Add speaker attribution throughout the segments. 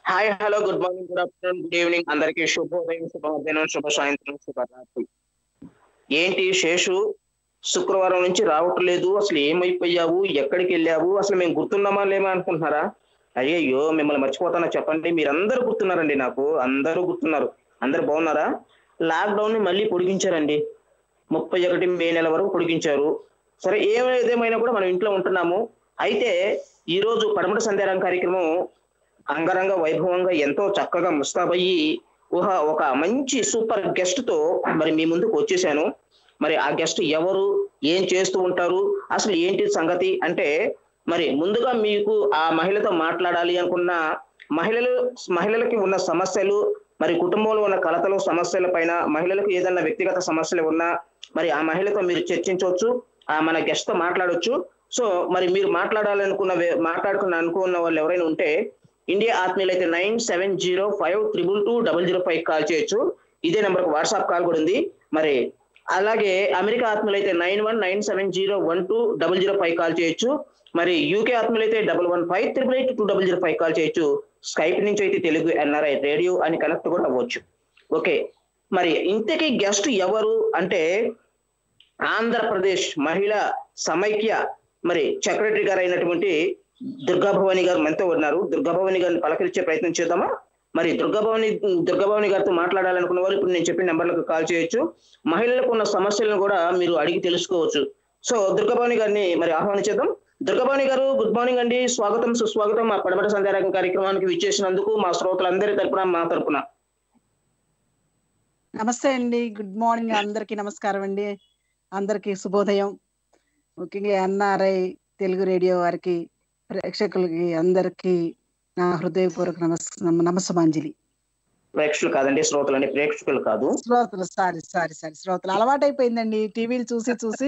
Speaker 1: Hi hello good morning good afternoon good evening అందరికీ శుభోదయం శుభ మధ్యాహ్నం శుభ సాయంత్రం శుభరాత్రి ఏంటి శేషు శుక్రవారం నుంచి రావట్లేదు అసలు ఏమైపోయావు ఎక్కడికి వెళ్ళావు అసలు మేము గుర్తున్నామా లేమా అనుకుంటున్నారా అయ్యయ్యో మిమ్మల్ని మర్చిపోతానా చెప్పండి మీరందరూ గుర్తున్నారండి నాకు అందరూ గుర్తున్నారు అందరు బాగున్నారా లాక్డౌన్ ని మళ్ళీ పొడిగించారండి ముప్పై ఒకటి మే నెల వరకు పొడిగించారు సరే ఏదేమైనా కూడా మనం ఇంట్లో ఉంటున్నాము అయితే ఈ రోజు పడమట సంధ్యారం కార్యక్రమం అంగరంగ వైభవంగా ఎంతో చక్కగా ముస్తాబయ్యి ఊహ ఒక మంచి సూపర్ గెస్ట్ తో మరి మీ ముందుకు వచ్చేసాను మరి ఆ గెస్ట్ ఎవరు ఏం చేస్తూ ఉంటారు అసలు ఏంటి సంగతి అంటే మరి ముందుగా మీకు ఆ మహిళతో మాట్లాడాలి అనుకున్న మహిళలు మహిళలకి ఉన్న సమస్యలు మరి కుటుంబంలో ఉన్న కలతలు సమస్యల పైన మహిళలకు ఏదైనా వ్యక్తిగత సమస్యలు ఉన్నా మరి ఆ మహిళతో మీరు చర్చించవచ్చు ఆ మన గెస్ట్ తో మాట్లాడొచ్చు సో మరి మీరు మాట్లాడాలనుకున్న వే- మాట్లాడుకున్న అనుకున్న వాళ్ళు ఎవరైనా ఉంటే ఇండియా ఆత్మీయులు అయితే nine seven zero five triple two double zero five call చేయొచ్చు ఇదే నెంబర్కి వాట్సాప్ కాల్ కూడా ఉంది మరి అలాగే అమెరికా ఆత్మీయులు అయితే nine one nine seven zero one two double zero five call చేయొచ్చు మరి యూకే ఆత్మీయులు అయితే double one five triple eight two double zero five call చేయొచ్చు స్కైప్ నుంచి అయితే తెలుగు ఎన్ఆర్ఐ రేడియో అని కనెక్ట్ కూడా అవ్వచ్చు ఓకే మరి ఇంతకీ గెస్ట్ ఎవరు అంటే ఆంధ్రప్రదేశ్ మహిళా సమైక్య మరి సెక్రటరీ గారు అయినటువంటి దుర్గాభవాని గారు మనతో ఉన్నారు దుర్గాభవాని గారిని పలకరించే ప్రయత్నం చేద్దామా మరి దుర్గాభవాని దుర్గాభవాని గారితో మాట్లాడాలనుకున్న వారు ఇప్పుడు నేను చెప్పిన నెంబర్లకు కాల్ చేయొచ్చు మహిళలకు ఉన్న సమస్యలను కూడా మీరు అడిగి తెలుసుకోవచ్చు సో దుర్గాభవాని గారిని మరి ఆహ్వానించేద్దాం దుర్గాభవాని గారు గుడ్ మార్నింగ్ అండి స్వాగతం సుస్వాగతం మా పడబడ సంధ్యారాగం కార్యక్రమానికి విచ్చేసినందుకు మా శ్రోతలందరి తరపున మా తరపున
Speaker 2: నమస్తే అండి గుడ్ మార్నింగ్ అందరికి నమస్కారం అండి అందరికి శుభోదయం ముఖ్యంగా ఎన్ఆర్ఐ తెలుగు రేడియో వారికి ప్రేక్షకులకి అందరికి నా హృదయపూర్వక నమస్ నమస్సమాంజలి
Speaker 1: ప్రేక్షకులు కాదండి శ్రోతలండి ప్రేక్షకులు కాదు
Speaker 2: శ్రోతలు సారీ సారీ సారీ శ్రోతలు అలవాటైపోయిందండి టీవీలు చూసి చూసి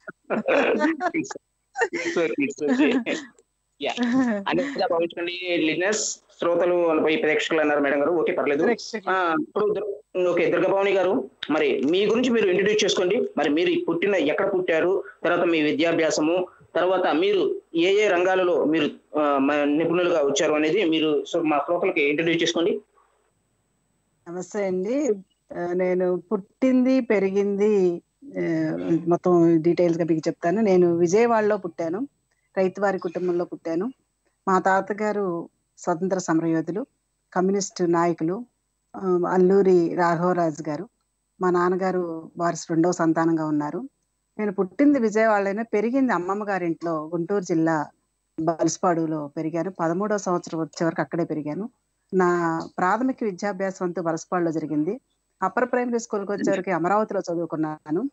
Speaker 1: It's okay, it's okay. Yeah. అన్నిటిగా భావించండి లిజినెస్ శ్రోతలు పై ప్రేక్షకులు అన్నారు మేడం గారు ఓకే పర్లేదు
Speaker 2: ప్రేక్షకులు.
Speaker 1: ఆ, ఇప్పుడు దుర్- ఓకే దుర్గభవాని గారు మరి మీ గురించి మీరు ఇంట్రడ్యూస్ చేసుకోండి మరి మీరు పుట్టిన ఎక్కడ పుట్టారు తర్వాత మీ విద్యాభ్యాసము తర్వాత మీరు ఏ ఏ రంగాలలో మీరు ఆ, మ- నిపుణులుగా వచ్చారు అనేది మీరు సో మా శ్రోతలకి ఇంట్రడ్యూస్ చేసుకోండి
Speaker 2: నమస్తే అండి ఆ, నేను పుట్టింది పెరిగింది ఆ, మొత్తం డీటెయిల్స్ గా మీకు చెప్తాను నేను విజయవాడలో పుట్టాను రైతువారి కుటుంబంలో పుట్టాను మా తాతగారు స్వతంత్ర సమరయోధులు కమ్యూనిస్ట్ నాయకులు ఆ, అల్లూరి రాఘవరాజు గారు మా నాన్నగారు వారి రెండవ సంతానంగా ఉన్నారు నేను పుట్టింది విజయవాడలోనే పెరిగింది అమ్మమ్మ గారింట్లో గుంటూరు జిల్లా బలసపాడులో పెరిగాను పదమూడవ సంవత్సరం వచ్చే వరకు అక్కడే పెరిగాను నా ప్రాథమిక విద్యాభ్యాసం అంతా వలసపాడులో జరిగింది అప్పర్ ప్రైమరీ స్కూల్కి వచ్చేవరకు అమరావతిలో చదువుకున్నాను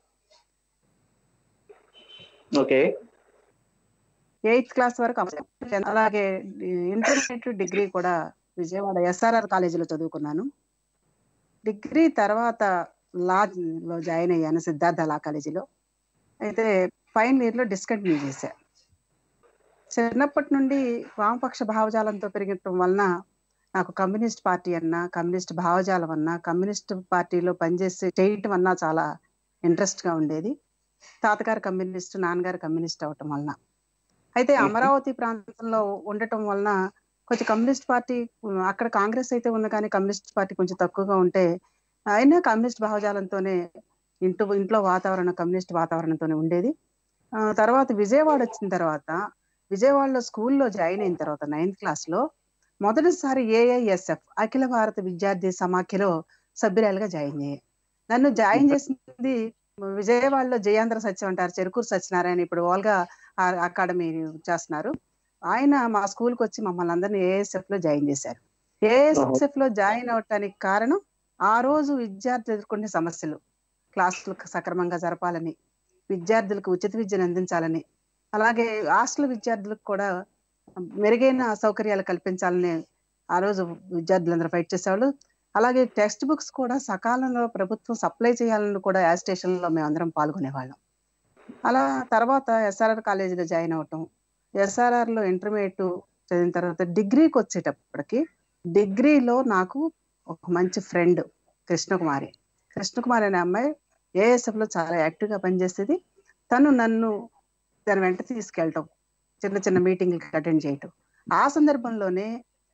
Speaker 1: ఓకే
Speaker 2: ఎయిత్ క్లాస్ వరకు అమరావతి. అలాగే ఇంటర్మీడియట్ డిగ్రీ కూడా విజయవాడ ఎస్ఆర్ఆర్ కాలేజీలో చదువుకున్నాను డిగ్రీ తర్వాత లా లో జాయిన్ అయ్యాను సిద్ధార్థ లా కాలేజీలో అయితే ఫైనల్ ఇయర్ లో డిస్కంటిన్యూ చేశా చిన్నప్పటి నుండి వామపక్ష భావజాలంతో పెరగటం వలన నాకు కమ్యూనిస్ట్ పార్టీ అన్నా కమ్యూనిస్ట్ భావజాలం అన్నా కమ్యూనిస్ట్ పార్టీలో పనిచేసి చేయటం అన్నా చాలా ఇంట్రెస్ట్ గా ఉండేది తాతగారు కమ్యూనిస్ట్ నాన్నగారు కమ్యూనిస్ట్ అవటం వలన అయితే
Speaker 1: Mhm.
Speaker 2: అమరావతి ప్రాంతంలో ఉండటం వలన కొంచెం కమ్యూనిస్ట్ పార్టీ ఉమ్, అక్కడ కాంగ్రెస్ అయితే ఉంది కానీ కమ్యూనిస్ట్ పార్టీ కొంచెం తక్కువగా ఉంటే అయినా కమ్యూనిస్ట్ భావజాలంతోనే ఇంట్లో ఇంట్లో వాతావరణం కమ్యూనిస్ట్ వాతావరణంతోనే ఉండేది ఆ, తర్వాత విజయవాడ వచ్చిన తర్వాత విజయవాడలో స్కూల్లో జాయిన్ అయిన తర్వాత నైన్త్ క్లాస్ లో మొదటిసారి ఏఐఎస్ఎఫ్ అఖిల భారత విద్యార్థి సమాఖ్యలో సభ్యురాలుగా జాయిన్ అయ్యాయి నన్ను జాయిన్ చేసింది విజయవాడలో జయాంధ్ర సత్యం అంటారు చెరుకూరు సత్యనారాయణ ఇప్పుడు ఓల్గా ఆ- అకాడమీ చేస్తున్నారు ఆయన మా స్కూల్ కి వచ్చి మమ్మల్ని అందరినీ ఏఎస్ఎఫ్ లో జాయిన్ చేశారు ఏఎస్ఎఫ్ లో జాయిన్ అవటానికి కారణం ఆ రోజు విద్యార్థులు ఎదుర్కొనే సమస్యలు క్లాసులు సక్రమంగా జరపాలని విద్యార్థులకు ఉచిత విద్యను అందించాలని అలాగే హాస్టల్ విద్యార్థులకు కూడా మెరుగైన సౌకర్యాలు కల్పించాలని ఆ రోజు విద్యార్థులందరూ ఫైట్ చేసేవాళ్ళు అలాగే టెక్స్ట్ బుక్స్ కూడా సకాలంలో ప్రభుత్వం సప్లై చేయాలని కూడా యాజిటేషన్ లో మేమందరం పాల్గొనేవాళ్ళం అలా తర్వాత ఎస్ఆర్ఆర్ కాలేజీలో జాయిన్ అవటం ఎస్ఆర్ఆర్ లో ఇంటర్మీడియట్ చదివిన తర్వాత డిగ్రీకి వచ్చేటప్పటికి డిగ్రీలో నాకు ఒక మంచి ఫ్రెండ్ కృష్ణకుమారి కృష్ణకుమారి అనే అమ్మాయి ఏఎస్ఎఫ్ లో చాలా యాక్టివ్ గా పనిచేసేది తను నన్ను దాని వెంట తీసుకెళ్ళటం చిన్న చిన్న మీటింగ్లకి అటెండ్ చేయటం ఆ సందర్భంలోనే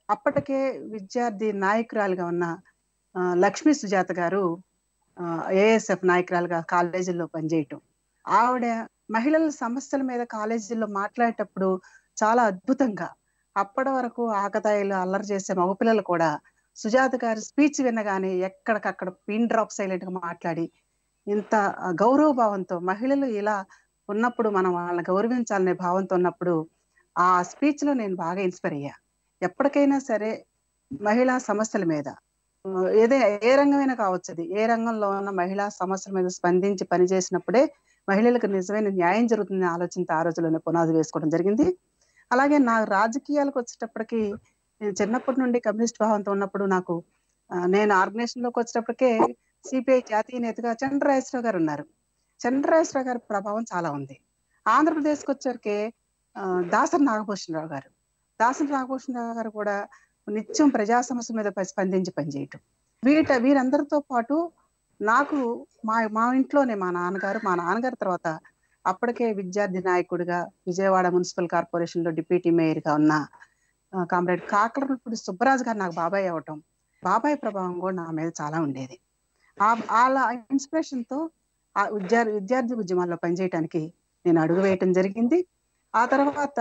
Speaker 2: అప్పటికే విద్యార్థి నాయకురాలుగా ఉన్న ఆ, లక్ష్మీ సుజాత గారు ఏఎస్ఎఫ్ నాయకురాలుగా కాలేజీల్లో పనిచేయటం ఆవిడ మహిళల సమస్యల మీద కాలేజీల్లో మాట్లాడేటప్పుడు చాలా అద్భుతంగా అప్పటి వరకు ఆకతాయిలు అల్లరి చేసే మగపిల్లలు కూడా సుజాత గారి స్పీచ్ వినగానే ఎక్కడికక్కడ పిన్ డ్రాప్ సైలెంట్ గా మాట్లాడి ఇంత ఆ, గౌరవ భావంతో మహిళలు ఇలా ఉన్నప్పుడు మనం వాళ్ళని గౌరవించాలనే భావంతో ఉన్నప్పుడు ఆ స్పీచ్ లో నేను బాగా ఇన్స్పైర్ అయ్యా ఎప్పటికైనా సరే మహిళా సమస్యల మీద ఆ, ఏదే ఏ రంగమైనా కావచ్చు అది ఏ రంగంలో ఉన్న మహిళా సమస్యల మీద స్పందించి పనిచేసినప్పుడే మహిళలకు నిజమైన న్యాయం జరుగుతుందని ఆలోచనతో ఆ రోజుల్లోనే పునాది వేసుకోవడం జరిగింది అలాగే నా రాజకీయాలకు వచ్చేటప్పటికి నేను చిన్నప్పటి నుండి కమ్యూనిస్ట్ భావంతో ఉన్నప్పుడు నాకు ఆ, నేను ఆర్గనైజేషన్ లోకి వచ్చేటప్పటికే సిపిఐ జాతీయ నేతగా చంద్రరాజేశ్వరరావు గారు ఉన్నారు చంద్రరాజేశ్వరరావు గారి ప్రభావం చాలా ఉంది ఆంధ్రప్రదేశ్కి వచ్చేసరికి ఆ, దాసరి నాగభూషణరావు గారు దాసరి నాగభూషణరావు గారు కూడా నిత్యం ప్రజా సమస్య మీద ప- స్పందించి పనిచేయటం వీట వీరందరితో పాటు నాకు మా మా ఇంట్లోనే మా నాన్నగారు మా నాన్నగారి తర్వాత అప్పటికే విద్యార్థి నాయకుడిగా విజయవాడ మున్సిపల్ కార్పొరేషన్ లో డిప్యూటీ మేయర్ గా ఉన్న ఆ, కామ్రేడ్ కాకరపూడి సుబ్బరాజు గారు నాకు బాబాయ్ అవటం బాబాయ్ ప్రభావం కూడా నా మీద చాలా ఉండేది ఆ వాళ్ళ ఇన్స్పిరేషన్ తో ఆ విద్యార్థి విద్యార్థి ఉద్యమాల్లో పనిచేయడానికి నేను అడుగు వేయటం జరిగింది ఆ తర్వాత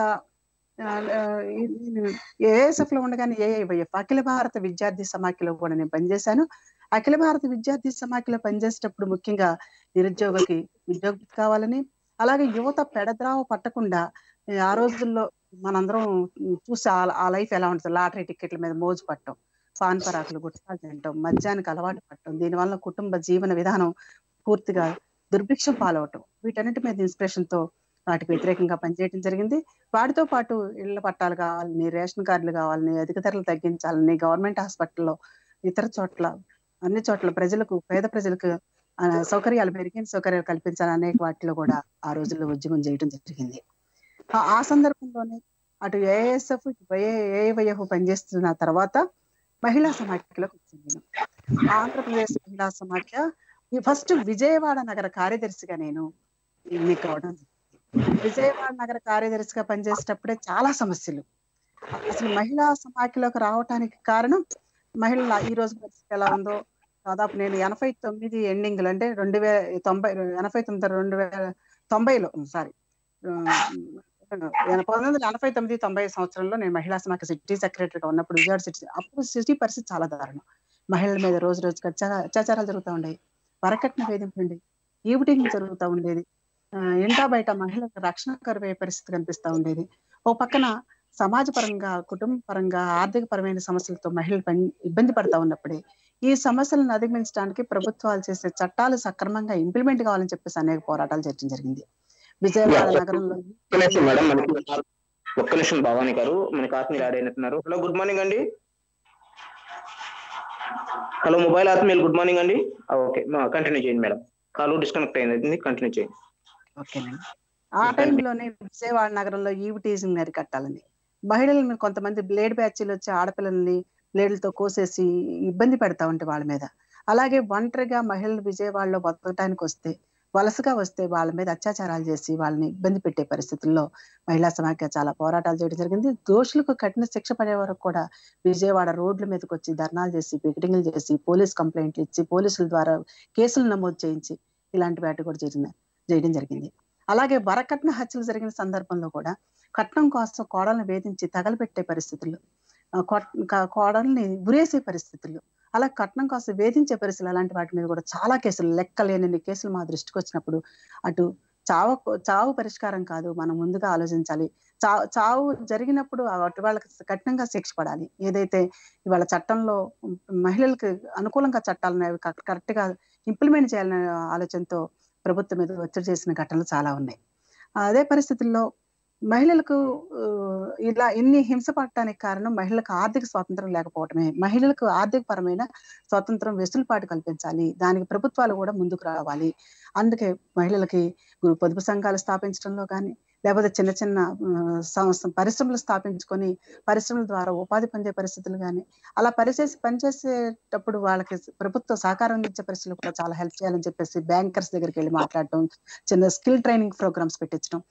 Speaker 2: ఏఎస్ఎఫ్ లో ఉండగానే ఏఐవైఎఫ్ అఖిల భారత విద్యార్థి సమాఖ్యలో కూడా నేను పనిచేశాను అఖిల భారత విద్యార్థి సమాఖ్యలో పనిచేసేటప్పుడు ముఖ్యంగా నిరుద్యోగకి ఉద్యోగం కావాలని అలాగే యువత పెడద్రావ పట్టకుండా ఏ, ఆ రోజుల్లో మనందరం చూసి ఆ- ఆ లైఫ్ ఎలా ఉంటుంది లాటరీ టికెట్ల మీద మోజు పట్టడం పాన్ పరాకులు గుట్టాలు తినటం మద్యానికి అలవాటు పట్టడం దీనివల్ల కుటుంబ జీవన విధానం పూర్తిగా దుర్భిక్షం పాలవటం వీటన్నిటి మీద ఇన్స్పిరేషన్ తో వాటికి వ్యతిరేకంగా పనిచేయడం జరిగింది వాటితో పాటు ఇళ్ల పట్టాలు కావాలని రేషన్ కార్డులు కావాలని అధిక ధరలు తగ్గించాలని గవర్నమెంట్ హాస్పిటల్లో ఇతర చోట్ల అన్ని చోట్ల ప్రజలకు పేద ప్రజలకు ఆ, సౌకర్యాలు మెరుగైన సౌకర్యాలు కల్పించాలని అనేక వాటిలో కూడా ఆ రోజుల్లో ఉద్యమం చేయడం జరిగింది ఆ- ఆ సందర్భంలోనే అటు ఏఎస్ఎఫ్ ఏవైఎఫ్ పనిచేస్తున్న తర్వాత మహిళా సమాఖ్యలోకి వచ్చింది నేను. ఆంధ్రప్రదేశ్ మహిళా సమాఖ్య ఈ ఫస్ట్ విజయవాడ నగర కార్యదర్శిగా నేను ఎన్నిక అవడం జరిగింది. విజయవాడ నగర కార్యదర్శిగా పనిచేసేటప్పుడే చాలా సమస్యలు అసలు మహిళా సమాఖ్యలోకి రావటానికి కారణం మహిళల ఈ రోజు పరిస్థితి ఎలా ఉందో దాదాపు నేను ఎనభై తొమ్మిది ఎండింగ్లు అంటే రెండు వేల తొంభై ఎనభై తొమ్మిది రెండు వేల తొంభైలో సారీ పంతొమ్మిది వందల ఎనభై తొమ్మిది తొంభై సంవత్సరంలో నేను మహిళా సమాఖ్య సిటీ సెక్రటరీగా ఉన్నప్పుడు విజయవాడ సిటీ అప్పుడు సిటీ పరిస్థితి చాలా దారుణం మహిళల మీద రోజు రోజుకి అత్యాచా- అత్యాచారాలు జరుగుతూ ఉండేవి వరకట్న వేధింపులు ఉండేవి ఈవిటింగ్ జరుగుతూ ఉండేది ఆ, ఇంటా బయట మహిళలకు రక్షణ కరువయ్యే పరిస్థితి కనిపిస్తూ ఉండేది ఓ పక్కన సమాజ పరంగా కుటుంబ పరంగా ఆర్థిక పరమైన సమస్యలతో మహిళలు పని ఇబ్బంది పడతా ఉన్నప్పుడే ఈ సమస్యలను అధిగమించడానికి ప్రభుత్వాలు చేసే చట్టాలు సక్రమంగా ఇంప్లిమెంట్ కావాలని చెప్పేసి అనేక పోరాటాలు చేయడం జరిగింది విజయవాడ
Speaker 1: Yeah.
Speaker 2: నగరంలో
Speaker 1: ఒక్క నిమిషం మేడం మనకి ఒక్క నిమిషం భవానీ గారు మనకి ఆత్మీయులు యాడ్ అయినట్టున్నారు హలో గుడ్ మార్నింగ్ అండి హలో మొబైల్ ఆత్మీయులు గుడ్ మార్నింగ్ అండి ఓకే కంటిన్యూ చేయండి మేడం కాల్ డిస్కనెక్ట్ అయింది కంటిన్యూ చేయండి
Speaker 2: ఓకేనండి ఆ టైంలోనే విజయవాడ నగరంలో ఈవ్ టీజింగ్ అరికట్టాలని మహిళల మీద కొంతమంది బ్లేడ్ బ్యాచ్లు వచ్చి ఆడపిల్లల్ని బ్లేడ్లతో కోసేసి ఇబ్బంది పెడతా ఉంటే వాళ్ళ మీద అలాగే ఒంటరిగా మహిళలు విజయవాడలో బతకడానికి వస్తే వలసగా వస్తే వాళ్ళ మీద అత్యాచారాలు చేసి వాళ్ళని ఇబ్బంది పెట్టే పరిస్థితుల్లో మహిళా సమాఖ్య చాలా పోరాటాలు చేయడం జరిగింది దోషులకు కఠిన శిక్ష పడే వరకు కూడా విజయవాడ రోడ్ల మీదకి వచ్చి ధర్నాలు చేసి పికెటింగ్లు చేసి పోలీస్ కంప్లైంట్లు ఇచ్చి పోలీసుల ద్వారా కేసులు నమోదు చేయించి ఇలాంటి వాటి కూడా జరిగిన చేయడం జరిగింది అలాగే వరకట్న హత్యలు జరిగిన సందర్భంలో కూడా కట్నం కోసం కోడల్ని వేధించి తగలబెట్టే పరిస్థితులు ఆ, కొట్- క- కోడల్ని ఉరేసే పరిస్థితులు అలా కట్నం కోసం వేధించే పరిస్థితులు అలాంటి వాటి మీద కూడా చాలా కేసులు లెక్కలేని కేసులు మా దృష్టికి వచ్చినప్పుడు అటు చావు చావు పరిష్కారం కాదు మనం ముందుగా ఆలోచించాలి చావు చావు జరిగినప్పుడు అటు వాళ్ళకి కఠినంగా శిక్ష పడాలి ఏదైతే ఇవాళ చట్టంలో మహిళలకు అనుకూలంగా చట్టాలను అవి కరెక్ట్ గా ఇంప్లిమెంట్ చేయాలనే ఆలోచనతో ప్రభుత్వం మీద ఒత్తిడి చేసిన ఘటనలు చాలా ఉన్నాయి అదే పరిస్థితుల్లో మహిళలకు ఆ, ఇలా ఇన్ని హింస పడటానికి కారణం మహిళలకు ఆర్థిక స్వాతంత్రం లేకపోవటమే మహిళలకు ఆర్థిక పరమైన స్వాతంత్రం వెసులుబాటు కల్పించాలి దానికి ప్రభుత్వాలు కూడా ముందుకు రావాలి అందుకే మహిళలకి గు- పొదుపు సంఘాలు స్థాపించడంలో కానీ లేకపోతే చిన్న చిన్న ఆ, సంస్థ పరిశ్రమలు స్థాపించుకొని పరిశ్రమల ద్వారా ఉపాధి పొందే పరిస్థితులు కానీ అలా పరిచేసి పనిచేసేటప్పుడు వాళ్ళకి ప్రభుత్వ సహకారం ఇచ్చే పరిస్థితులు కూడా చాలా హెల్ప్ చేయాలని చెప్పేసి బ్యాంకర్స్ దగ్గరికి వెళ్ళి మాట్లాడటం చిన్న స్కిల్ ట్రైనింగ్ ప్రోగ్రామ్స్ పెట్టించడం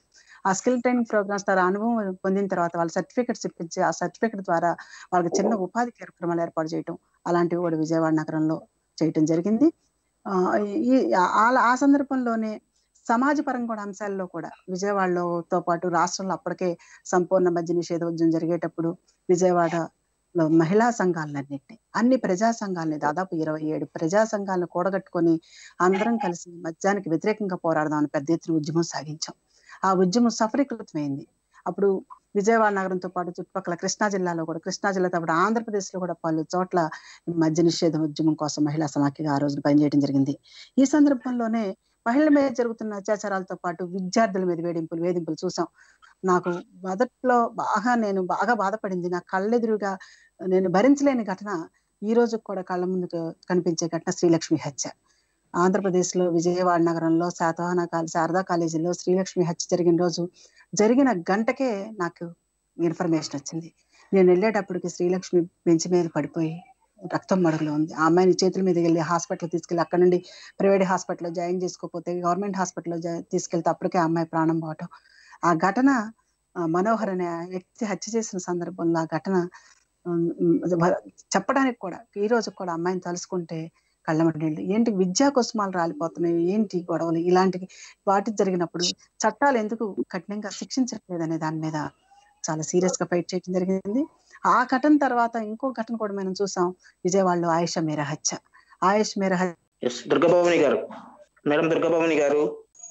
Speaker 2: ఆ స్కిల్ ట్రైనింగ్ ప్రోగ్రామ్స్ ద్వారా అనుభవం పొందిన తర్వాత వాళ్ళ సర్టిఫికెట్స్ ఇప్పించి ఆ సర్టిఫికెట్ ద్వారా వాళ్ళకి చిన్న ఉపాధి కార్యక్రమాలు ఏర్పాటు చేయటం అలాంటివి కూడా విజయవాడ నగరంలో చేయటం జరిగింది ఆ, ఈ ఆ- ఆ సందర్భంలోనే సమాజపరంగా కూడా అంశాల్లో కూడా విజయవాడలోతో పాటు రాష్ట్రంలో అప్పటికే సంపూర్ణ మద్య నిషేధ ఉద్యమం జరిగేటప్పుడు విజయవాడలో మహిళా సంఘాలన్నింటినీ అన్ని ప్రజా సంఘాలని దాదాపు ఇరవై ఏడు ప్రజా సంఘాలను కూడగట్టుకొని అందరం కలిసి మద్యానికి వ్యతిరేకంగా పోరాడదామని పెద్ద ఎత్తున ఉద్యమం సాగించాం ఆ ఉద్యమం సఫలీకృతమైంది అప్పుడు విజయవాడ నగరంతో పాటు చుట్టుపక్కల కృష్ణా జిల్లాలో కూడా కృష్ణా జిల్లాతో పాటు ఆంధ్రప్రదేశ్ లో కూడా పలు చోట్ల మద్య నిషేధ ఉద్యమం కోసం మహిళా సమాఖ్యగా ఆ రోజున పనిచేయడం జరిగింది ఈ సందర్భంలోనే మహిళల మీద జరుగుతున్న అత్యాచారాలతో పాటు విద్యార్థుల మీద వేధింపులు వేధింపులు చూసాం నాకు మొదట్లో బాగా నేను బాగా బాధపడింది నా కళ్ళెదురుగా నేను భరించలేని ఘటన ఈ రోజు కూడా కళ్ళ ముందుకు కనిపించే ఘటన శ్రీలక్ష్మి హత్య ఆంధ్రప్రదేశ్ లో విజయవాడ నగరంలో శాతవాహన కాలేజ్ శారదా కాలేజీలో శ్రీలక్ష్మి హత్య జరిగిన రోజు జరిగిన గంటకే నాకు ఇన్ఫర్మేషన్ వచ్చింది నేను వెళ్ళేటప్పటికి శ్రీలక్ష్మి బెంచ్ మీద పడిపోయి రక్తం మడుగులో ఉంది ఆ అమ్మాయిని చేతుల మీద వెళ్ళి హాస్పిటల్ తీసుకెళ్ళి అక్కడ నుండి ప్రైవేట్ హాస్పిటల్లో జాయిన్ చేసుకోకపోతే గవర్నమెంట్ హాస్పిటల్లో తీసుకెళ్తే అప్పటికే ఆ అమ్మాయి ప్రాణం పోవటం ఆ ఘటన ఆ, మనోహర్ అనే వ్యక్తి హత్య చేసిన సందర్భంలో ఆ ఘటన ఉమ్, ఉమ్, వ- చెప్పడానికి కూడా ఈ రోజు కూడా అమ్మాయిని తలుసుకుంటే కళ్ళమటి నీళ్ళు ఏంటి విద్యా కుసుమాలు రాలిపోతున్నాయి ఏంటి గొడవలు ఇలాంటివి వాటి జరిగినప్పుడు చట్టాలు ఎందుకు కఠినంగా శిక్షించట్లేదు అనే దాని మీద చాలా సీరియస్ గా ఫైట్ చేయడం జరిగింది ఆ ఘటన తర్వాత ఇంకో ఘటన కూడా మనం చూసాం విజయవాడలో ఆయుష మేర హత్య ఆయుష్ మేర హత్య
Speaker 1: ఎస్ దుర్గాభవాని గారు మేడం దుర్గాభవాని గారు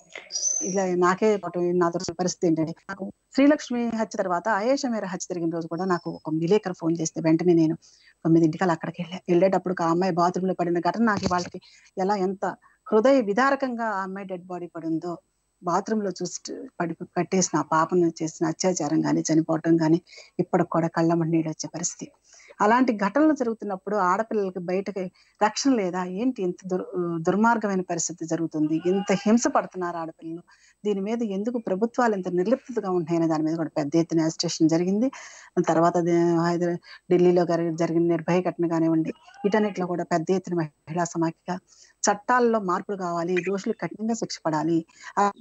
Speaker 2: ఇలా నాకే పాటు నా దొరికిన పరిస్థితి ఏంటంటే నాకు శ్రీలక్ష్మి హత్య తర్వాత ఆయేష మేర హత్య జరిగిన రోజు కూడా నాకు ఒక విలేకరు ఫోన్ చేస్తే వెంటనే నేను తొమ్మిదింటికల్ అక్కడికి వెళ్ళా వెళ్ళేటప్పుడు ఆ అమ్మాయి బాత్రూమ్ లో పడిన ఘటన నాకు వాళ్ళకి ఎలా ఎంత హృదయ విదారకంగా ఆ అమ్మాయి డెడ్ బాడీ పడిందో బాత్రూమ్ లో చూసి పడి కట్టేసిన ఆ పాపను చేసిన అత్యాచారం కానీ చనిపోవటం కానీ ఇప్పటికి కూడా కళ్ళమని నీళ్ళు వచ్చే పరిస్థితి అలాంటి ఘటనలు జరుగుతున్నప్పుడు ఆడపిల్లలకి బయటకి రక్షణ లేదా ఏంటి ఇంత దుర్ దుర్మార్గమైన పరిస్థితి జరుగుతుంది ఇంత హింస పడుతున్నారు ఆడపిల్లలు దీని మీద ఎందుకు ప్రభుత్వాలు ఇంత నిర్లిప్తగా ఉంటున్నాయనే దాని మీద కూడా పెద్ద ఎత్తున అజిటేషన్ జరిగింది తర్వాత అది హైదరా ఢిల్లీలో గరి- జరిగిన నిర్భయ ఘటన కానివ్వండి వీటన్నిటిలో కూడా పెద్ద ఎత్తున మహిళా సమాఖ్యగా చట్టాల్లో మార్పులు కావాలి దోషులు కఠినంగా శిక్ష పడాలి ఆ-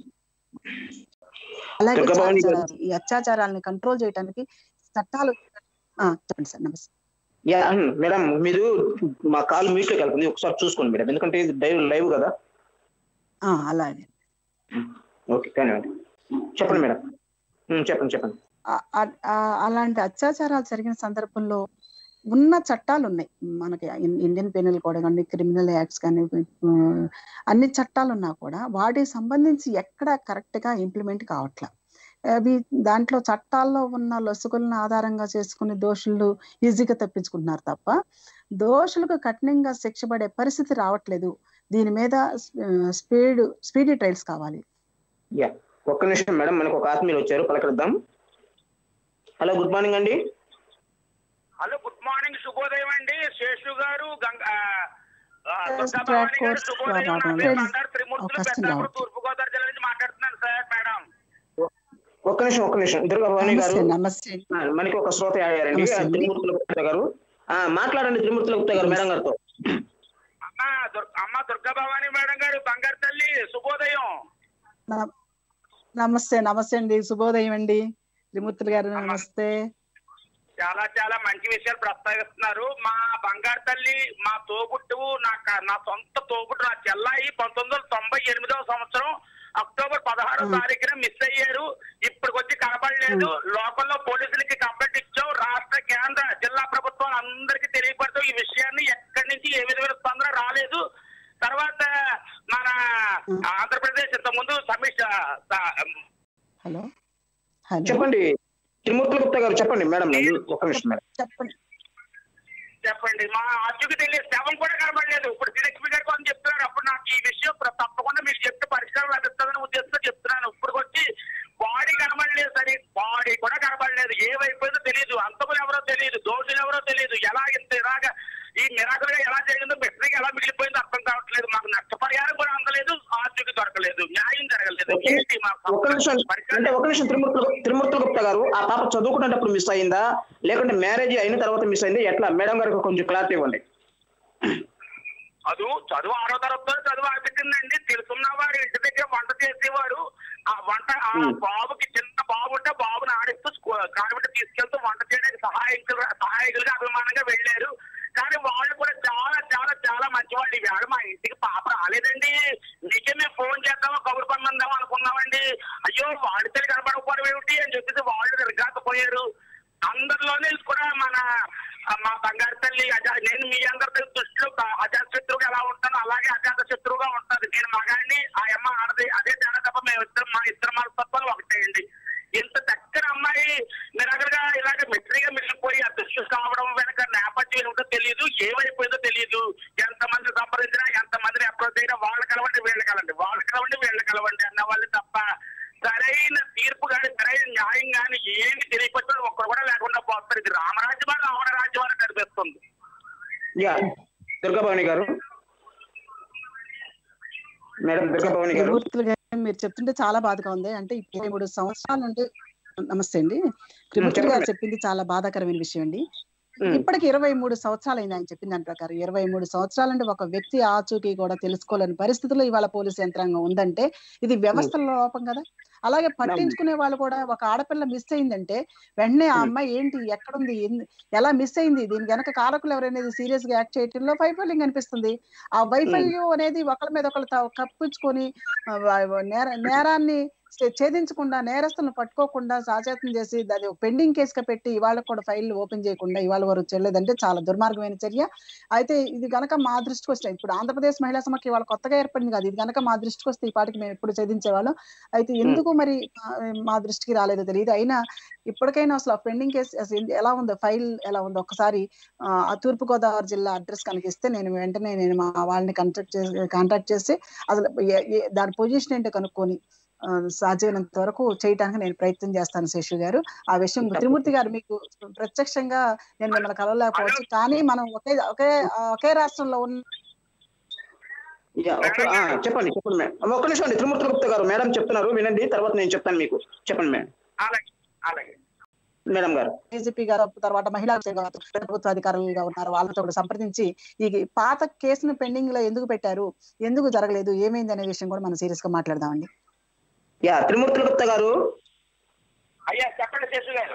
Speaker 2: అలాగే
Speaker 1: దుర్గాభవాని గారు.
Speaker 2: అత్యాచారాలు- ఈ అత్యాచారాలను కంట్రోల్ చేయడానికి చట్టాలు ఆ, చెప్పండి సార్ నమస్తే
Speaker 1: యా ఉమ్, మేడం మీరు మా కాల్ మ్యూట్ లోకి వెళ్తుంది ఒకసారి చూసుకోండి మేడం ఎందుకంటే ఇది లైవ్ లైవ్ కదా
Speaker 2: ఆ, అలాగే
Speaker 1: ఓకే కానివ్వండి చెప్పండి మేడం ఉమ్, చెప్పండి చెప్పండి
Speaker 2: ఆ- ఆ- ఆ- అలాంటి అత్యాచారాలు జరిగిన సందర్భంలో ఉన్న చట్టాలు ఉన్నాయి మనకి ఇన్- ఇండియన్ పెనల్ కోడ్ కానీ క్రిమినల్ యాక్ట్స్ కానీ ఆ, అన్ని చట్టాలు ఉన్నా కూడా వాటికి సంబంధించి ఎక్కడ కరెక్ట్ గా ఇంప్లిమెంట్ కావట్లా అవి దాంట్లో చట్టాల్లో ఉన్న లొసుగులను ఆధారంగా చేసుకుని దోషులు ఈజీగా తప్పించుకుంటున్నారు తప్ప దోషులకు కఠినంగా శిక్ష పడే పరిస్థితి రావట్లేదు దీని మీద స్పీడ్ స్పీడీ ట్రయల్స్ కావాలి
Speaker 1: యా ఒక్క నిమిషం మేడం మనకు ఒక ఆత్మీయులు వచ్చారు పలకరిద్దాం హలో గుడ్ మార్నింగ్ అండి
Speaker 3: హలో గుడ్ మార్నింగ్ శుభోదయం అండి శేషు గారు గంగ ఆ, ఆ,
Speaker 2: Yes,
Speaker 3: దుర్గా
Speaker 2: Brad
Speaker 3: భవాని గారు
Speaker 2: Court
Speaker 3: శుభోదయం
Speaker 2: ద్వారా
Speaker 3: నా పేరు
Speaker 2: Yes.
Speaker 3: బండారు త్రిమూర్తులు
Speaker 2: అవకాశం
Speaker 3: పెద్దాపురం
Speaker 2: రావట్లేదు.
Speaker 3: తూర్పు గోదావరి జిల్లా నుంచి మాట్లాడుతున్నాను సార్ మేడం
Speaker 1: ఒక్క నిమిషం ఒక్క నిమిషం దుర్గాభవాని గారు
Speaker 2: నమస్తే నమస్తే
Speaker 1: ఆ, మనకి ఒక శ్రోత అయ్యారండి
Speaker 2: నమస్తే అండి.
Speaker 1: త్రిమూర్తుల గుప్తా గారు ఆ, మాట్లాడండి త్రిమూర్తుల గుప్తా గారు మేడం గారితో
Speaker 3: అమ్మ దుర్- అమ్మ దుర్గా భవాని మేడం గారు బంగారు తల్లి శుభోదయం
Speaker 2: న- నమస్తే నమస్తే అండి శుభోదయం అండి త్రిమూర్తులు గారు నమస్తే
Speaker 3: చాలా చాలా మంచి విషయాలు ప్రస్తావిస్తున్నారు మా బంగారు తల్లి మా తోబుట్టువు నా క- నా సొంత తోబుట్టు నా చెల్లాయి పంతొమ్మిది వందల తొంభై ఎనిమిదవ సంవత్సరం అక్టోబర్ పదహారో
Speaker 2: మ్మ్.
Speaker 3: తారీఖున మిస్ అయ్యారు ఇప్పటికి వచ్చి కనపడలేదు లోకల్లో పోలీసులకి కంప్లైంట్ ఇచ్చాం రాష్ట్ర కేంద్ర జిల్లా ప్రభుత్వాలు అందరికీ తెలియపడతాం ఈ విషయాన్ని ఎక్కడి నుంచి ఏ విధమైన స్పందన రాలేదు తర్వాత మన
Speaker 2: మ్మ్.
Speaker 3: ఆంధ్రప్రదేశ్ ఇంత ముందు సమీక్ష
Speaker 2: హలో హలో
Speaker 1: చెప్పండి త్రిమూర్తుల గుప్తా గారు చెప్పండి మేడం ఒక్క నిమిషం మేడం
Speaker 2: చెప్పండి
Speaker 3: చెప్పండి మా అచ్చుకు తెలియదు శవం కూడా కనబడలేదు ఇప్పుడు శ్రీలక్ష్మి గారు కొంచెం చెప్తున్నారు అప్పుడు నాకు ఈ విషయం ప్ర- తప్పకుండా మీకు చెప్తే పరిష్కారం లభిస్తుందని ఉద్దేశంతో చెప్తున్నాను ఇప్పుడు వచ్చి బాడీ కనబడలేదు సరే బాడీ కూడా కనబడలేదు ఏమైపోయిందో తెలియదు అంతకులు ఎవరో తెలియదు దోషులు ఎవరో తెలియదు ఎలా ఇంత ఇలాగా ఈ మిరాకులుగా ఎలా జరిగిందో మిస్టరీగా ఎలా మిగిలిపోయిందో అర్థం కావట్లేదు మాకు నష్టపరిహారం కూడా అందలేదు ఆచూకి దొరకలేదు న్యాయం జరగలేదు ఏంటి మాకు
Speaker 1: ఒక్క నిమిషం అంటే
Speaker 3: పరిష్కారం
Speaker 1: ఒక నిమిషం త్రిమూర్తుల త్రిమూర్తుల గుప్తా గారు ఆ పాప చదువుకునేటప్పుడు మిస్ అయిందా లేకుంటే మ్యారేజ్ అయిన తర్వాత మిస్ అయిందా ఎట్లా మేడం గారికి కొంచెం క్లారిటీ ఇవ్వండి
Speaker 3: చదువు చదువు ఆరో తరగతిలో చదువు ఆపించిందండి తెలుసున్న వారు ఇంటి దగ్గర వంట చేసేవాడు ఆ వంట ఆ
Speaker 1: Hmm.
Speaker 3: బాబుకి చిన్న బాబు ఉంటే బాబుని ఆడిస్తూ స్కూ- కానిబట్టి తీసుకెళ్తూ వంట చేయడానికి సహాయకులు సహాయకులుగా అభిమానంగా వెళ్ళారు కానీ వాళ్ళు కూడా చాలా చాలా చాలా మంచివాళ్ళు ఇవాడు మా ఇంటికి పాప రాలేదండి నీకే మేము ఫోన్ చేద్దామా కబురు పనుందాం అనుకున్నామండి అయ్యో వాడి తల్లి కనపడకపోవడం ఏమిటి అని చెప్పేసి వాళ్ళు తిరగాకపోయారు అందరిలోనే కూడా మన ఆ, మా బంగారు తల్లి అజా నేను మీ అందరి దృష్టిలో ఒక అజాత శత్రువుగా ఎలా ఉంటాను అలాగే అజాత శత్రువుగా ఉంటాను నేను మగాడిని ఆ అమ్మ ఆడది అదే తేడా తప్ప మేము ఇద్దరం మా ఇద్దరు మనస్తత్వాలు ఒకటే అండి ఇంత చక్కని అమ్మాయి నిరగరగా ఇలాగ మెట్రిగా మిగిలిపోయి ఆ దుష్టు కావడం వెనక నేపథ్యం ఏమిటో తెలియదు ఏమైపోయిందో తెలియదు ఎంతమంది సంప్రదించినా ఎంతమందిని అప్రోచ్ అయినా వాళ్ళు కలవండి వీళ్ళు కలవండి వాళ్ళు కలవండి వీళ్ళు కలవండి అన్న వాళ్ళు తప్ప సరైన తీర్పు కానీ సరైన న్యాయం కానీ ఏమి తెలియకపోతే ఒక్కరు కూడా లేకుండా పోతారు ఇది రామరాజ్యం రావణ రాజ్యం అని కనిపిస్తుంది
Speaker 1: యా దుర్గాభవాని గారు మేడం దుర్గాభవాని గారు
Speaker 2: త్రిమూర్తులు గారు మీరు చెప్తుంటే చాలా బాధగా ఉంది అంటే ఇరవై మూడు సంవత్సరాల నుండి నమస్తే అండి త్రిమూర్తులు గారు
Speaker 1: చెప్పండి.
Speaker 2: చెప్పింది చాలా బాధాకరమైన విషయం అండి
Speaker 1: ఉమ్,
Speaker 2: ఇప్పటికి ఇరవై మూడు సంవత్సరాలు అయింది ఆయన చెప్పిన దాని ప్రకారం ఇరవై మూడు సంవత్సరాల నుండి ఒక వ్యక్తి ఆచూకీ కూడా తెలుసుకోలేని పరిస్థితిలో ఇవాళ పోలీసు యంత్రాంగం ఉందంటే ఇది వ్యవస్థల లోపం కదా అలాగే పట్టించుకునే వాళ్ళు కూడా ఒక ఆడపిల్ల మిస్ అయిందంటే వెంటనే ఆ
Speaker 1: ఉమ్.
Speaker 2: అమ్మాయి ఏంటి ఎక్కడుంది ఎందు- ఎలా మిస్ అయింది దీని వెనక కారకులు ఎవరనేది సీరియస్ గా యాక్ట్ చేయడంలో వైఫల్యం కనిపిస్తుంది ఆ వైఫల్యం అనేది ఒకరి మీద ఒకరు త- కప్పించుకొని ఆ, వా- నేర నేరాన్ని ఛే- ఛేదించకుండా నేరస్తులను పట్టుకోకుండా సాచేతం చేసి అది పెండింగ్ కేసుగా పెట్టి ఇవాళ కూడా ఫైల్ ఓపెన్ చేయకుండా ఇవాళ వరకు చెల్లలేదంటే చాలా దుర్మార్గమైన చర్య అయితే ఇది గనక మా దృష్టికి వస్తే ఇప్పుడు ఆంధ్రప్రదేశ్ మహిళా సమాఖ్య ఇవాళ కొత్తగా ఏర్పడింది కాదు ఇది గనక మా దృష్టికి వస్తే ఈ పాటికి మేము ఎప్పుడు చదివించేవాళ్ళం అయితే ఎందుకు మరి ఆ, మా దృష్టికి రాలేదో తెలియదు అయినా ఇప్పటికైనా అసలు పెండింగ్ కేసు అసలు ఏంది- ఎలా ఉందో ఫైల్ ఎలా ఉందో ఒకసారి ఆ ఆ తూర్పు గోదావరి జిల్లా అడ్రస్ కనుక ఇస్తే నేను వెంటనే నేను మా వాళ్ళని కాంటాక్ట్ చేసి కాంటాక్ట్ చేసి అసలు ఏ- ఏ- దాని పొజిషన్ ఏంటో కనుక్కొని ఆ, సాధ్యమైనంత వరకు చేయడానికి నేను ప్రయత్నం చేస్తాను శేషు గారు ఆ విషయం త్రిమూర్తి గారు మీకు ప్రత్యక్షంగా నేను మిమ్మల్ని కలవలేకపోవచ్చు కానీ మనం ఒకే ఒకే ఆ, ఒకే రాష్ట్రంలో ఉన్న
Speaker 1: యా, ఒక్క- ఆ, చెప్పండి చెప్పండి మేడం ఒక్క నిమిషం అండి త్రిమూర్తి గుప్తా గారు మేడం చెప్తున్నారు వినండి తర్వాత నేను చెప్తాను మీకు చెప్పండి మేడం
Speaker 3: అలాగే అలాగే
Speaker 1: మేడం గారు
Speaker 2: డీజీపీ గారు తర్వాత మహిళా గారు ప్రభుత్వ అధికారులుగా ఉన్నారు వాళ్ళతో కూడా సంప్రదించి ఈ పాత కేసును పెండింగ్ లో ఎందుకు పెట్టారు ఎందుకు జరగలేదు ఏమైంది అనే విషయం కూడా మనం సీరియస్ గా మాట్లాడదామండి
Speaker 1: యా త్రిమూర్తి గుప్తా గారు
Speaker 3: అయ్యా చెప్పండి శేషు గారు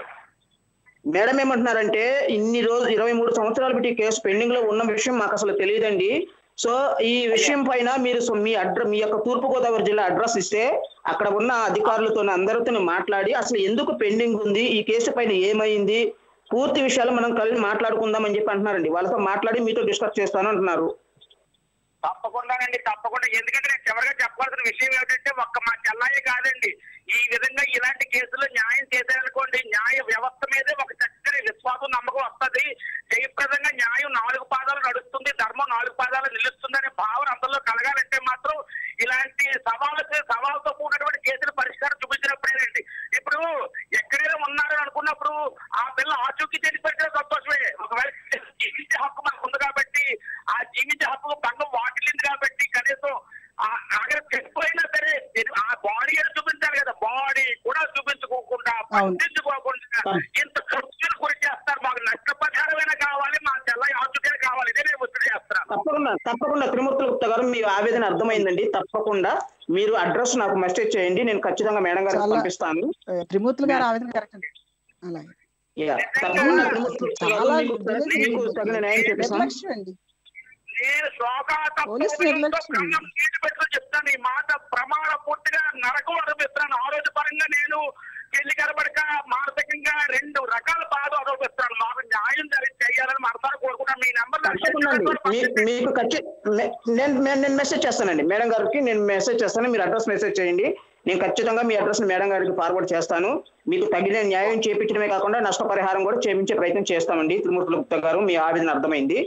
Speaker 1: మేడం ఏమంటున్నారంటే ఇన్ని రోజు ఇరవై మూడు సంవత్సరాలు పెట్టి ఈ కేసు పెండింగ్ లో ఉన్న విషయం మాకు అసలు తెలియదండి సో ఈ విషయం పైన మీరు సో మీ అడ్ర మీ యొక్క తూర్పు గోదావరి జిల్లా అడ్రస్ ఇస్తే అక్కడ ఉన్న అధికారులతో అందరితో మాట్లాడి అసలు ఎందుకు పెండింగ్ ఉంది ఈ కేసు పైన ఏమైంది పూర్తి విషయాలు మనం కలిసి మాట్లాడుకుందాం అని చెప్పి అంటున్నారండి వాళ్ళతో మాట్లాడి మీతో డిస్కస్ చేస్తాను అంటున్నారు
Speaker 3: తప్పకుండానండి తప్పకుండా ఎందుకంటే నేను చివరిగా చెప్పాల్సిన విషయం ఏమిటంటే ఒక్క మా చెల్లాయి కాదండి ఈ విధంగా ఇలాంటి కేసులు న్యాయం చేశారనుకోండి న్యాయ వ్యవస్థ మీదే ఒక చక్కని విశ్వాసం నమ్మకం వస్తుంది జయప్రదంగా న్యాయం నాలుగు పాదాలు నడుస్తుంది ధర్మం నాలుగు పాదాలు నిలుస్తుంది అనే భావన అందరిలో కలగాలంటే మాత్రం ఇలాంటి సవాలు సవాళ్ళతో కూడినటువంటి కేసుల పరిష్కారం చూపించినప్పుడేనండి ఇప్పుడు ఎక్కడైనా ఉన్నారని అనుకున్నప్పుడు ఆ పిల్ల ఆచూకీ చనిపోయిన సంతోషమే ఒకవేళ జీవించే హక్కు మనకు ఉంది కాబట్టి ఆ జీవించే హక్కు భంగం వాటిల్లింది కాబట్టి కనీసం ఆ- అక్కడ చనిపోయినా సరే ఇది- ఆ బాడీ అని చూపించాలి కదా బాడీ కూడా చూపించుకోకుండా
Speaker 2: అవును.
Speaker 3: పట్టించుకోకుండా ఇంత ఖర్చులు గురి చేస్తారు మాకు నష్టపరిహారమైనా కావాలి మా చెల్ల ఆచూకే కావాలి ఇదే నేను ఒత్తిడి చేస్తున్నాను
Speaker 1: తప్పకుండా తప్పకుండా త్రిమూర్తుల గుప్తా గారు మీ ఆవేదన అర్థమైందండి తప్పకుండా మీరు అడ్రస్ నాకు మెసేజ్ చేయండి నేను ఖచ్చితంగా మేడం గారికి
Speaker 2: చాలా-
Speaker 1: పంపిస్తాను
Speaker 2: ఆ, త్రిమూర్తులు గారు ఆవేదన కరెక్ట్ అండి అలాగే
Speaker 1: యా, తప్పకుండా త్రిమూర్తి గుప్తా గారు
Speaker 2: చాలా
Speaker 1: మీకు మీకు తగిన న్యాయం చేపిస్తాను
Speaker 2: నిర్లక్ష్యం అండి
Speaker 3: నేను శోకా
Speaker 2: పోలీసు నిర్లక్ష్యం.
Speaker 3: సీటు పెట్టుకుని చెప్తాను ఈ మాట ప్రమాణ పూర్తిగా నరకం అనుభవిస్తున్నాను ఆరోగ్యపరంగా నేను పెళ్లి కనబడక మానసికంగా రెండు రకాల బాధ అనుభవిస్తున్నాను మాకు న్యాయం జరిగి చేయాలని మనసారి కోరుకుంటాను మీ నెంబర్
Speaker 1: తప్పకుండా అండి మీ- మీకు ఖచ్చి నే- నేను నేను నేను మెసేజ్ చేస్తానండి మేడం గారికి నేను మెసేజ్ చేస్తాను మీరు అడ్రస్ మెసేజ్ చేయండి నేను ఖచ్చితంగా మీ అడ్రస్ మేడం గారికి ఫార్వర్డ్ చేస్తాను మీకు తగిన న్యాయం చేపించడమే కాకుండా నష్టపరిహారం కూడా చేపించే ప్రయత్నం చేస్తామండి త్రిమూర్తుల గుప్తా గారు మీ ఆవేదన అర్థమైంది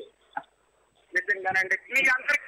Speaker 3: నిజంగానండి మీ అందరికి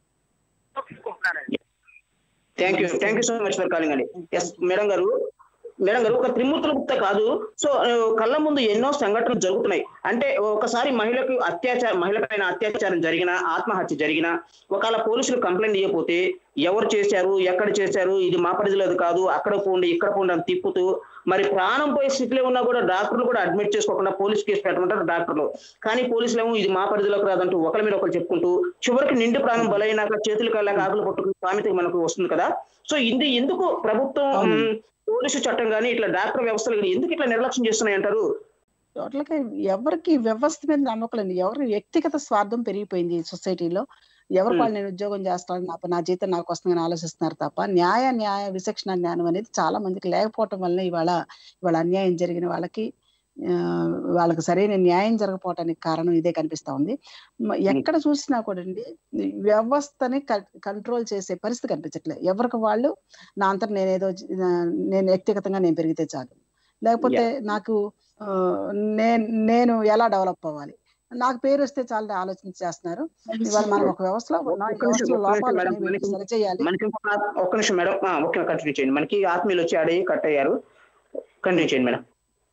Speaker 3: ఒప్పుకుంటున్నానండి
Speaker 1: thank you thank you so much for calling అండి ఎస్ మేడం గారు మేడం గారు ఒక త్రిమూర్తుల గుప్త కాదు సో ఆ, కళ్ళ ముందు ఎన్నో సంఘటనలు జరుగుతున్నాయి అంటే ఒకసారి మహిళకు అత్యాచారం మహిళ పైన అత్యాచారం జరిగిన ఆత్మహత్య జరిగిన ఒకవేళ పోలీసులు కంప్లైంట్ ఇవ్వకపోతే ఎవరు చేశారు ఎక్కడ చేశారు ఇది మా పరిధిలో అది కాదు అక్కడ పోండి ఇక్కడ పోండి అని తిప్పుతూ మరి ప్రాణం పోయే స్థితిలో ఉన్నా కూడా డాక్టర్లు కూడా అడ్మిట్ చేసుకోకుండా పోలీస్ కేసు పెట్టమంటారు డాక్టర్లు కానీ పోలీసులు ఏమో ఇది మా పరిధిలోకి రాదంటూ ఒకరి మీద ఒకరు చెప్పుకుంటూ చివరికి నిండు ప్రాణం బలైనాక చేతులు కళ్ళక ఆకులు పట్టుకుని సామెత మనకు వస్తుంది కదా సో ఇది ఎందుకు ప్రభుత్వం
Speaker 2: అవును.
Speaker 1: ఉమ్, పోలీసు చట్టం కానీ ఇట్లా డాక్టర్ వ్యవస్థలు కానీ ఎందుకు ఇట్లా నిర్లక్ష్యం చేస్తున్నాయి అంటారు
Speaker 2: టోటల్గా ఎవరికి వ్యవస్థ మీద నమ్మకం లేదు ఎవరి వ్యక్తిగత స్వార్థం పెరిగిపోయింది ఈ సొసైటీలో ఎవరు
Speaker 1: Hmm.
Speaker 2: వాళ్ళు నేను ఉద్యోగం చేస్తాను నా నా జీతం నాకు వస్తుందని ఆలోచిస్తున్నారు తప్ప న్యాయ న్యాయ విచక్షణ జ్ఞానం అనేది చాలా మందికి లేకపోవటం వల్ల ఇవాళ ఇవాళ అన్యాయం జరిగిన వాళ్ళకి ఆ, వాళ్ళకి సరైన న్యాయం జరగకపోవటానికి కారణం ఇదే కనిపిస్తా ఉంది మ- ఎక్కడ చూసినా కూడా అండి వ్యవస్థని కంట్రోల్ చేసే పరిస్థితి కనిపించట్లేదు ఎవరికి వాళ్ళు నా అంతా నేనేదో జ- నేను వ్యక్తిగతంగా నేను పెరిగితే చాలు లేకపోతే నాకు ఆ, నేను నేను ఎలా డెవలప్ అవ్వాలి నాకు పేరు వస్తే చాలా ఆలోచన చేస్తున్నారు ఇవాళ మనం ఒక వ్యవస్థలో ఉన్నాం. ఈ
Speaker 1: ఒక్క నిమిషం,
Speaker 2: వ్యవస్థలో
Speaker 1: ఒక్క నిమిషం
Speaker 2: లోపాలు
Speaker 1: మేడం,
Speaker 2: ఉన్నాయి, వీటిని
Speaker 1: మనకి-
Speaker 2: సరిచేయాలి
Speaker 1: మనకి ఇంకొక ఒక్క నిమిషం మేడం ఆ, ఓకే కంటిన్యూ చేయండి మనకి ఆత్మీయులు వచ్చి అడిగి కట్ అయ్యారు కంటిన్యూ చేయండి మేడం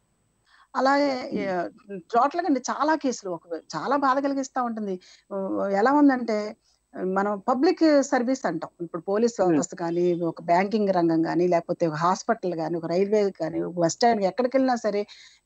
Speaker 2: అలాగే టోటల్ గా అండి చాలా కేసులు ఒక చాలా బాధ కలిగిస్తా ఉంటుంది ఆ, ఎలా ఉందంటే మనం పబ్లిక్ సర్వీస్ అంటాం ఇప్పుడు పోలీస్ వ్యవస్థ కానీ ఒక బ్యాంకింగ్ రంగం కానీ లేకపోతే ఒక హాస్పిటల్ కానీ ఒక రైల్వే కానీ ఒక బస్ స్టాండ్ ఎక్కడికి వెళ్ళినా సరే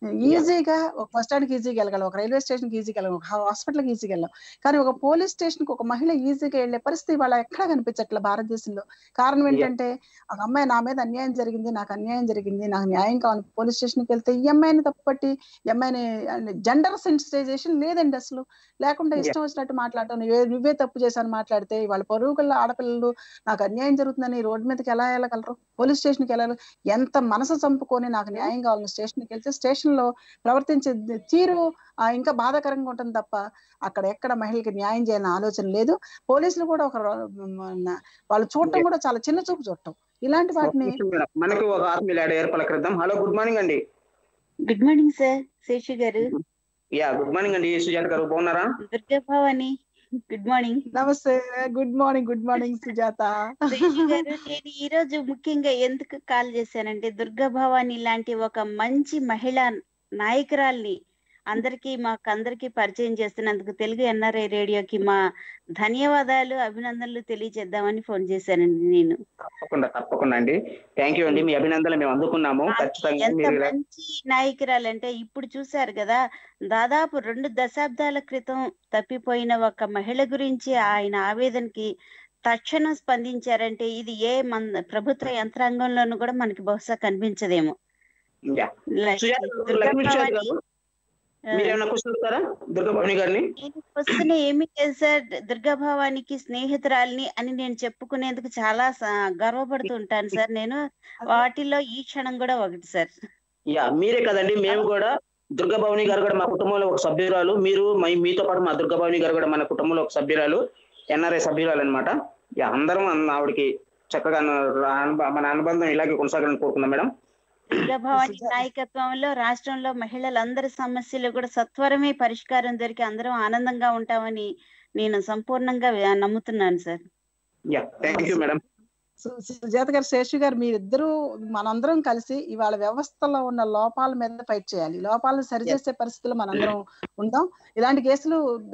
Speaker 2: ఈజీగా ఒక బస్ స్టాండ్కి ఈజీగా వెళ్ళగలం ఒక రైల్వే స్టేషన్కి ఈజీగా వెళ్ళగలం ఒక హాస్పిటల్కి ఈజీగా వెళ్ళాం కానీ ఒక పోలీస్ స్టేషన్కి ఒక మహిళ ఈజీగా వెళ్ళే పరిస్థితి వాళ్ళ ఎక్కడ కనిపించట్లే భారతదేశంలో కారణం ఏంటంటే ఒక అమ్మాయి నా మీద అన్యాయం జరిగింది నాకు అన్యాయం జరిగింది నాకు న్యాయం కావాలి పోలీస్ స్టేషన్కి వెళ్తే ఈ అమ్మాయిని తప్పట్టి ఈ అమ్మాయిని జెండర్ సెన్సిటైజేషన్ లేదండి అసలు లేకుండా ఇష్టం వచ్చినట్టు మాట్లాడటం నువ్వే నువ్వే తప్పు చేశాను మాట్లాడితే వాళ్ళ పరుగుల ఆడపిల్లలు నాకు అన్యాయం జరుగుతుందని రోడ్డు మీదకి ఎలా వెళ్ళగలరు పోలీస్ స్టేషన్కి వెళ్ళాలి ఎంత మనసు చంపుకొని నాకు న్యాయం కావాలని స్టేషన్కి వెళ్తే స్టేషన్ లో ప్రవర్తించే తీరు ఆ, ఇంకా బాధాకరంగా ఉంటుంది తప్ప అక్కడ ఎక్కడ మహిళకి న్యాయం చేయాలని ఆలోచన లేదు పోలీసులు కూడా ఒక రో- మన- వాళ్ళు చూడటం కూడా చాలా చిన్న చూపు చూడటం ఇలాంటి
Speaker 1: ఒక్క
Speaker 2: వాటిని
Speaker 1: నిమిషం మేడం. మనకి ఒక ఆత్మీయులు ఆడ ఏర్పలకరిద్దాం హలో గుడ్ మార్నింగ్ అండి
Speaker 4: గుడ్ మార్నింగ్ సార్ శేషి గారు
Speaker 1: యా గుడ్ మార్నింగ్ అండి సుజాత గారు బాగున్నారా
Speaker 4: దుర్గా భవాని గుడ్ మార్నింగ్
Speaker 2: నమస్తే good morning good morning Sujatha
Speaker 4: Seshi గారు నేను ఈ రోజు ముఖ్యంగా ఎందుకు కాల్ చేశానంటే దుర్గా భవాని లాంటి ఒక మంచి మహిళా నాయకురాల్ని అందరికీ మాకందరికీ పరిచయం చేస్తున్నందుకు తెలుగు ఎన్ఆర్ఐ రేడియోకి మా ధన్యవాదాలు అభినందనలు తెలియజేద్దామని ఫోన్ చేశానండి నేను
Speaker 1: తప్పకుండా తప్పకుండా అండి థ్యాంక్ యూ అండి మీ అభినందనలు మేము అందుకున్నాము ఖచ్చితంగా
Speaker 4: ఎంత
Speaker 1: మీరు ఇలా-
Speaker 4: మంచి నాయకురాలంటే ఇప్పుడు చూశారు కదా దాదాపు రెండు దశాబ్దాల క్రితం తప్పిపోయిన ఒక మహిళ గురించి ఆయన ఆవేదనకి తక్షణం స్పందించారంటే ఇది ఏ మన ప్రభుత్వ యంత్రాంగంలోనూ కూడా మనకి బహుశా కనిపించదేమో
Speaker 1: యా.
Speaker 4: లై-
Speaker 1: సుజాత గారు,
Speaker 4: దుర్గా
Speaker 1: లక్ష్మీ సుజాత
Speaker 4: భవాని,
Speaker 1: గారు
Speaker 4: ఆ,
Speaker 1: మీరు ఏమైనా క్వశ్చన్ ఇస్తారా దుర్గభవాని గారిని
Speaker 4: నేను వస్తున్న ఏమి లేదు సార్ దుర్గా భవానికి స్నేహితురాల్ని అని నేను చెప్పుకునేందుకు చాలా స- గర్వపడుతూ ఉంటాను సార్ నేను వాటిలో ఈ క్షణం కూడా ఒకటి సార్
Speaker 1: యా మీరే కదండి మేము కూడా దుర్గభవాని గారు కూడా మా కుటుంబంలో ఒక సభ్యురాలు మీరు మై- మీతో పాటు మా దుర్గభవాని గారు కూడా మన కుటుంబంలో ఒక సభ్యురాలు ఎన్ఆర్ఐ సభ్యురాలు అనమాట యా అందరం అన్న- ఆవిడకి చక్కగా న- అనుబ- మన అనుబంధం ఇలాగే కొనసాగాలని కోరుకుందాం మేడం
Speaker 4: దుర్గా భవాని
Speaker 2: సుజాత.
Speaker 4: నాయకత్వంలో రాష్ట్రంలో మహిళలందరి సమస్యలు కూడా సత్వరమే పరిష్కారం దొరికి అందరం ఆనందంగా ఉంటామని నేను సంపూర్ణంగా నమ్ముతున్నాను sir
Speaker 1: yeah thank you madam
Speaker 2: సు- సుజాత గారు శేషు గారు మీరిద్దరూ మనందరం కలిసి ఇవాళ వ్యవస్థలో ఉన్న లోపాల మీద ఫైట్ చేయాలి లోపాలను సరిచేసే పరిస్థితుల్లో మనందరం ఉందాం ఇలాంటి కేసులు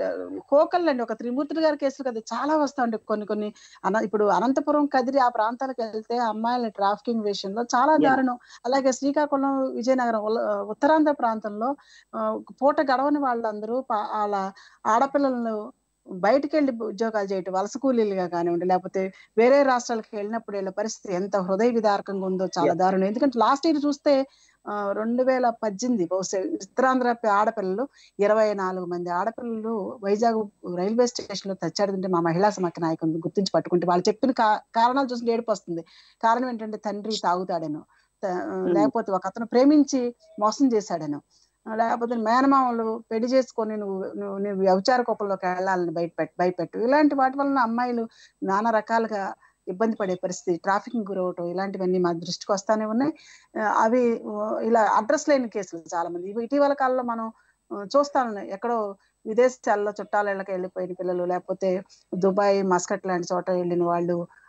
Speaker 2: కోకల్ అండి ఒక త్రిమూర్తులు గారి కేసులు కదా చాలా వస్తా ఉంటాయి కొన్ని కొన్ని అన ఇప్పుడు అనంతపురం కదిరి ఆ ప్రాంతాలకు వెళ్తే అమ్మాయిల ట్రాఫికింగ్ విషయంలో చాలా
Speaker 1: Yeah.
Speaker 2: దారుణం అలాగే శ్రీకాకుళం విజయనగరం ఉల- ఉత్తరాంధ్ర ప్రాంతంలో ఆ, పూట గడవని వాళ్ళందరూ పా- వాళ్ళ ఆడపిల్లలను బయటికి వెళ్ళి ఉద్యోగాలు చేయటం వలస కూలీలుగా కానివ్వండి లేకపోతే వేరే రాష్ట్రాలకు వెళ్ళినప్పుడు వీళ్ళ పరిస్థితి ఎంత హృదయ విదారకంగా ఉందో చాలా
Speaker 1: Yeah.
Speaker 2: దారుణం ఎందుకంటే లాస్ట్ ఇయర్ చూస్తే ఆ, రెండు వేల పద్దెనిమిది బహుశా ఉత్తరాంధ్ర ఆడపిల్లలు ఇరవై నాలుగు మంది ఆడపిల్లలు వైజాగ్ రైల్వే స్టేషన్ లో తెచ్చాడుతుంటే మా మహిళా సమాఖ్య నాయకులు గుర్తించి పట్టుకుంటే వాళ్ళు చెప్పిన కా- కారణాలు చూసి ఏడుపు వస్తుంది కారణం ఏంటంటే తండ్రి తాగుతాడను త- లేకపోతే ఒక అతను ప్రేమించి మోసం చేశాడను లేకపోతే మేనమామలు పెళ్లి చేసుకొని నువ్వు నువ్వు నువ్వు వ్యభిచార కోపంలోకి వెళ్ళాలని బయట పెట్టు భయపెట్టు ఇలాంటి వాటి వలన అమ్మాయిలు నానా రకాలుగా ఇబ్బంది పడే పరిస్థితి ట్రాఫికింగ్ గురవటం ఇలాంటివన్నీ మా దృష్టికి వస్తానే ఉన్నాయి ఆ, అవి ఆ, ఇలా అడ్రస్ లేని కేసులు చాలా మంది ఇవి ఇటీవల కాలంలో మనం ఆ, చూస్తా ఉన్నాయి ఎక్కడో విదేశాల్లో చుట్టాల ఇళ్ళకి వెళ్ళిపోయిన పిల్లలు లేకపోతే దుబాయ్ మస్కట్ లాంటి చోట వెళ్ళిన వాళ్ళు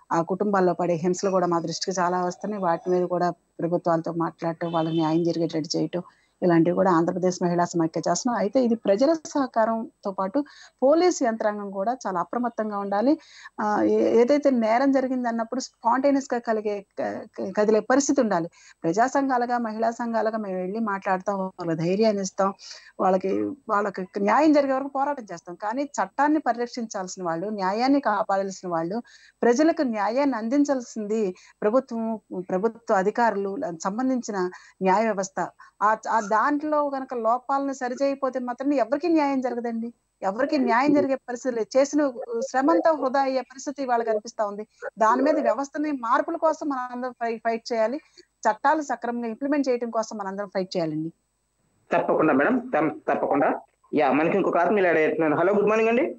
Speaker 2: ఆ కుటుంబాల్లో పడే హింసలు కూడా మా దృష్టికి చాలా వస్తున్నాయి వాటి మీద కూడా ప్రభుత్వాలతో మాట్లాడటం వాళ్ళకి న్యాయం జరిగేటట్టు చేయటం ఇలాంటివి కూడా ఆంధ్రప్రదేశ్ మహిళా సమైక్య చేస్తున్నాం అయితే ఇది ప్రజల సహకారంతో పాటు పోలీస్ యంత్రాంగం కూడా చాలా అప్రమత్తంగా ఉండాలి ఆ ఏ- ఏదైతే నేరం జరిగింది అన్నప్పుడు స్పాంటేనియస్ గా కలిగే క- క- కదిలే పరిస్థితి ఉండాలి ప్రజా సంఘాలుగా మహిళా సంఘాలుగా మేము వెళ్ళి మాట్లాడతాం వాళ్ళ ధైర్యాన్ని ఇస్తాం వాళ్ళకి వాళ్ళకి న్యాయం జరిగే వరకు పోరాటం చేస్తాం కానీ చట్టాన్ని పరిరక్షించాల్సిన వాళ్ళు న్యాయాన్ని కాపాడాల్సిన వాళ్ళు ప్రజలకు న్యాయాన్ని అందించాల్సింది ప్రభుత్వం ప్రభుత్వ అధికారులు సంబంధించిన న్యాయ వ్యవస్థ ఆ ఆ దాంట్లో గనక లోపాలను సరిచేయకపోతే మాత్రం ఎవరికి న్యాయం జరగదండి ఎవరికి న్యాయం జరిగే పరిస్థితి లేదు చేసిన శ్రమంతా వృధా అయ్యే పరిస్థితి వాళ్ళకి అనిపిస్తా ఉంది దాని మీద వ్యవస్థని మార్పుల కోసం మనందరం ఫైట్ చేయాలి చట్టాలు సక్రమంగా ఇంప్లిమెంట్ చేయడం కోసం మనందరం ఫైట్ చేయాలండి
Speaker 1: తప్పకుండా మేడం తమ్- తప్పకుండా యా మనకి ఇంకొక ఆత్మీయులు అడిగారు హలో గుడ్ మార్నింగ్ అండి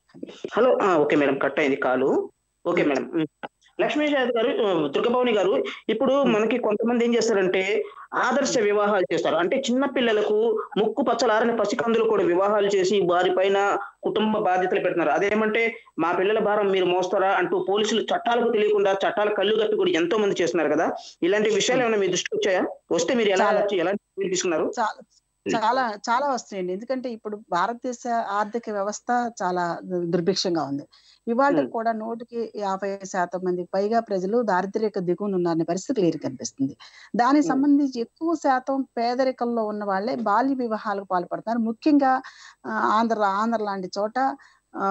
Speaker 1: హలో ఓకే మేడం కట్ అయింది call okay madam Lakshmi Yadav గారు ఆ, దుర్గభవాని గారు ఇప్పుడు మనకి కొంతమంది ఏం చేస్తారంటే ఆదర్శ వివాహాలు చేస్తారు అంటే చిన్న పిల్లలకు ముక్కు పచ్చలారని పసికందులు కూడా వివాహాలు చేసి వారి పైన కుటుంబ బాధ్యతలు పెడుతున్నారు అదేమంటే మా పిల్లల భారం మీరు మోస్తారా అంటూ పోలీసులు చట్టాలకు తెలియకుండా చట్టాలు కళ్ళు కప్పి కూడా ఎంతో మంది చేస్తున్నారు కదా ఇలాంటి విషయాలు ఏమైనా మీ దృష్టికి వచ్చాయా వస్తే మీరు ఎలా
Speaker 2: చాలా.
Speaker 1: ఎలా తీసుకున్నారు
Speaker 2: చాలా చాలా చాలా వస్తాయండి ఎందుకంటే ఇప్పుడు భారతదేశ ఆర్థిక వ్యవస్థ చాలా దు- దుర్భిక్షంగా ఉంది ఇవాళ
Speaker 1: Hmm.
Speaker 2: కూడా నూటికి యాభై శాతం మంది పైగా ప్రజలు దారిద్ర్యక దిగువన ఉన్నారనే పరిస్థితి క్లియర్ కనిపిస్తుంది దానికి
Speaker 1: Hmm.
Speaker 2: సంబంధించి ఎక్కువ శాతం పేదరికంలో ఉన్న వాళ్ళే బాల్య వివాహాలకు పాల్పడుతున్నారు ముఖ్యంగా ఆ, ఆంధ్ర ఆంధ్ర లాంటి చోట ఆ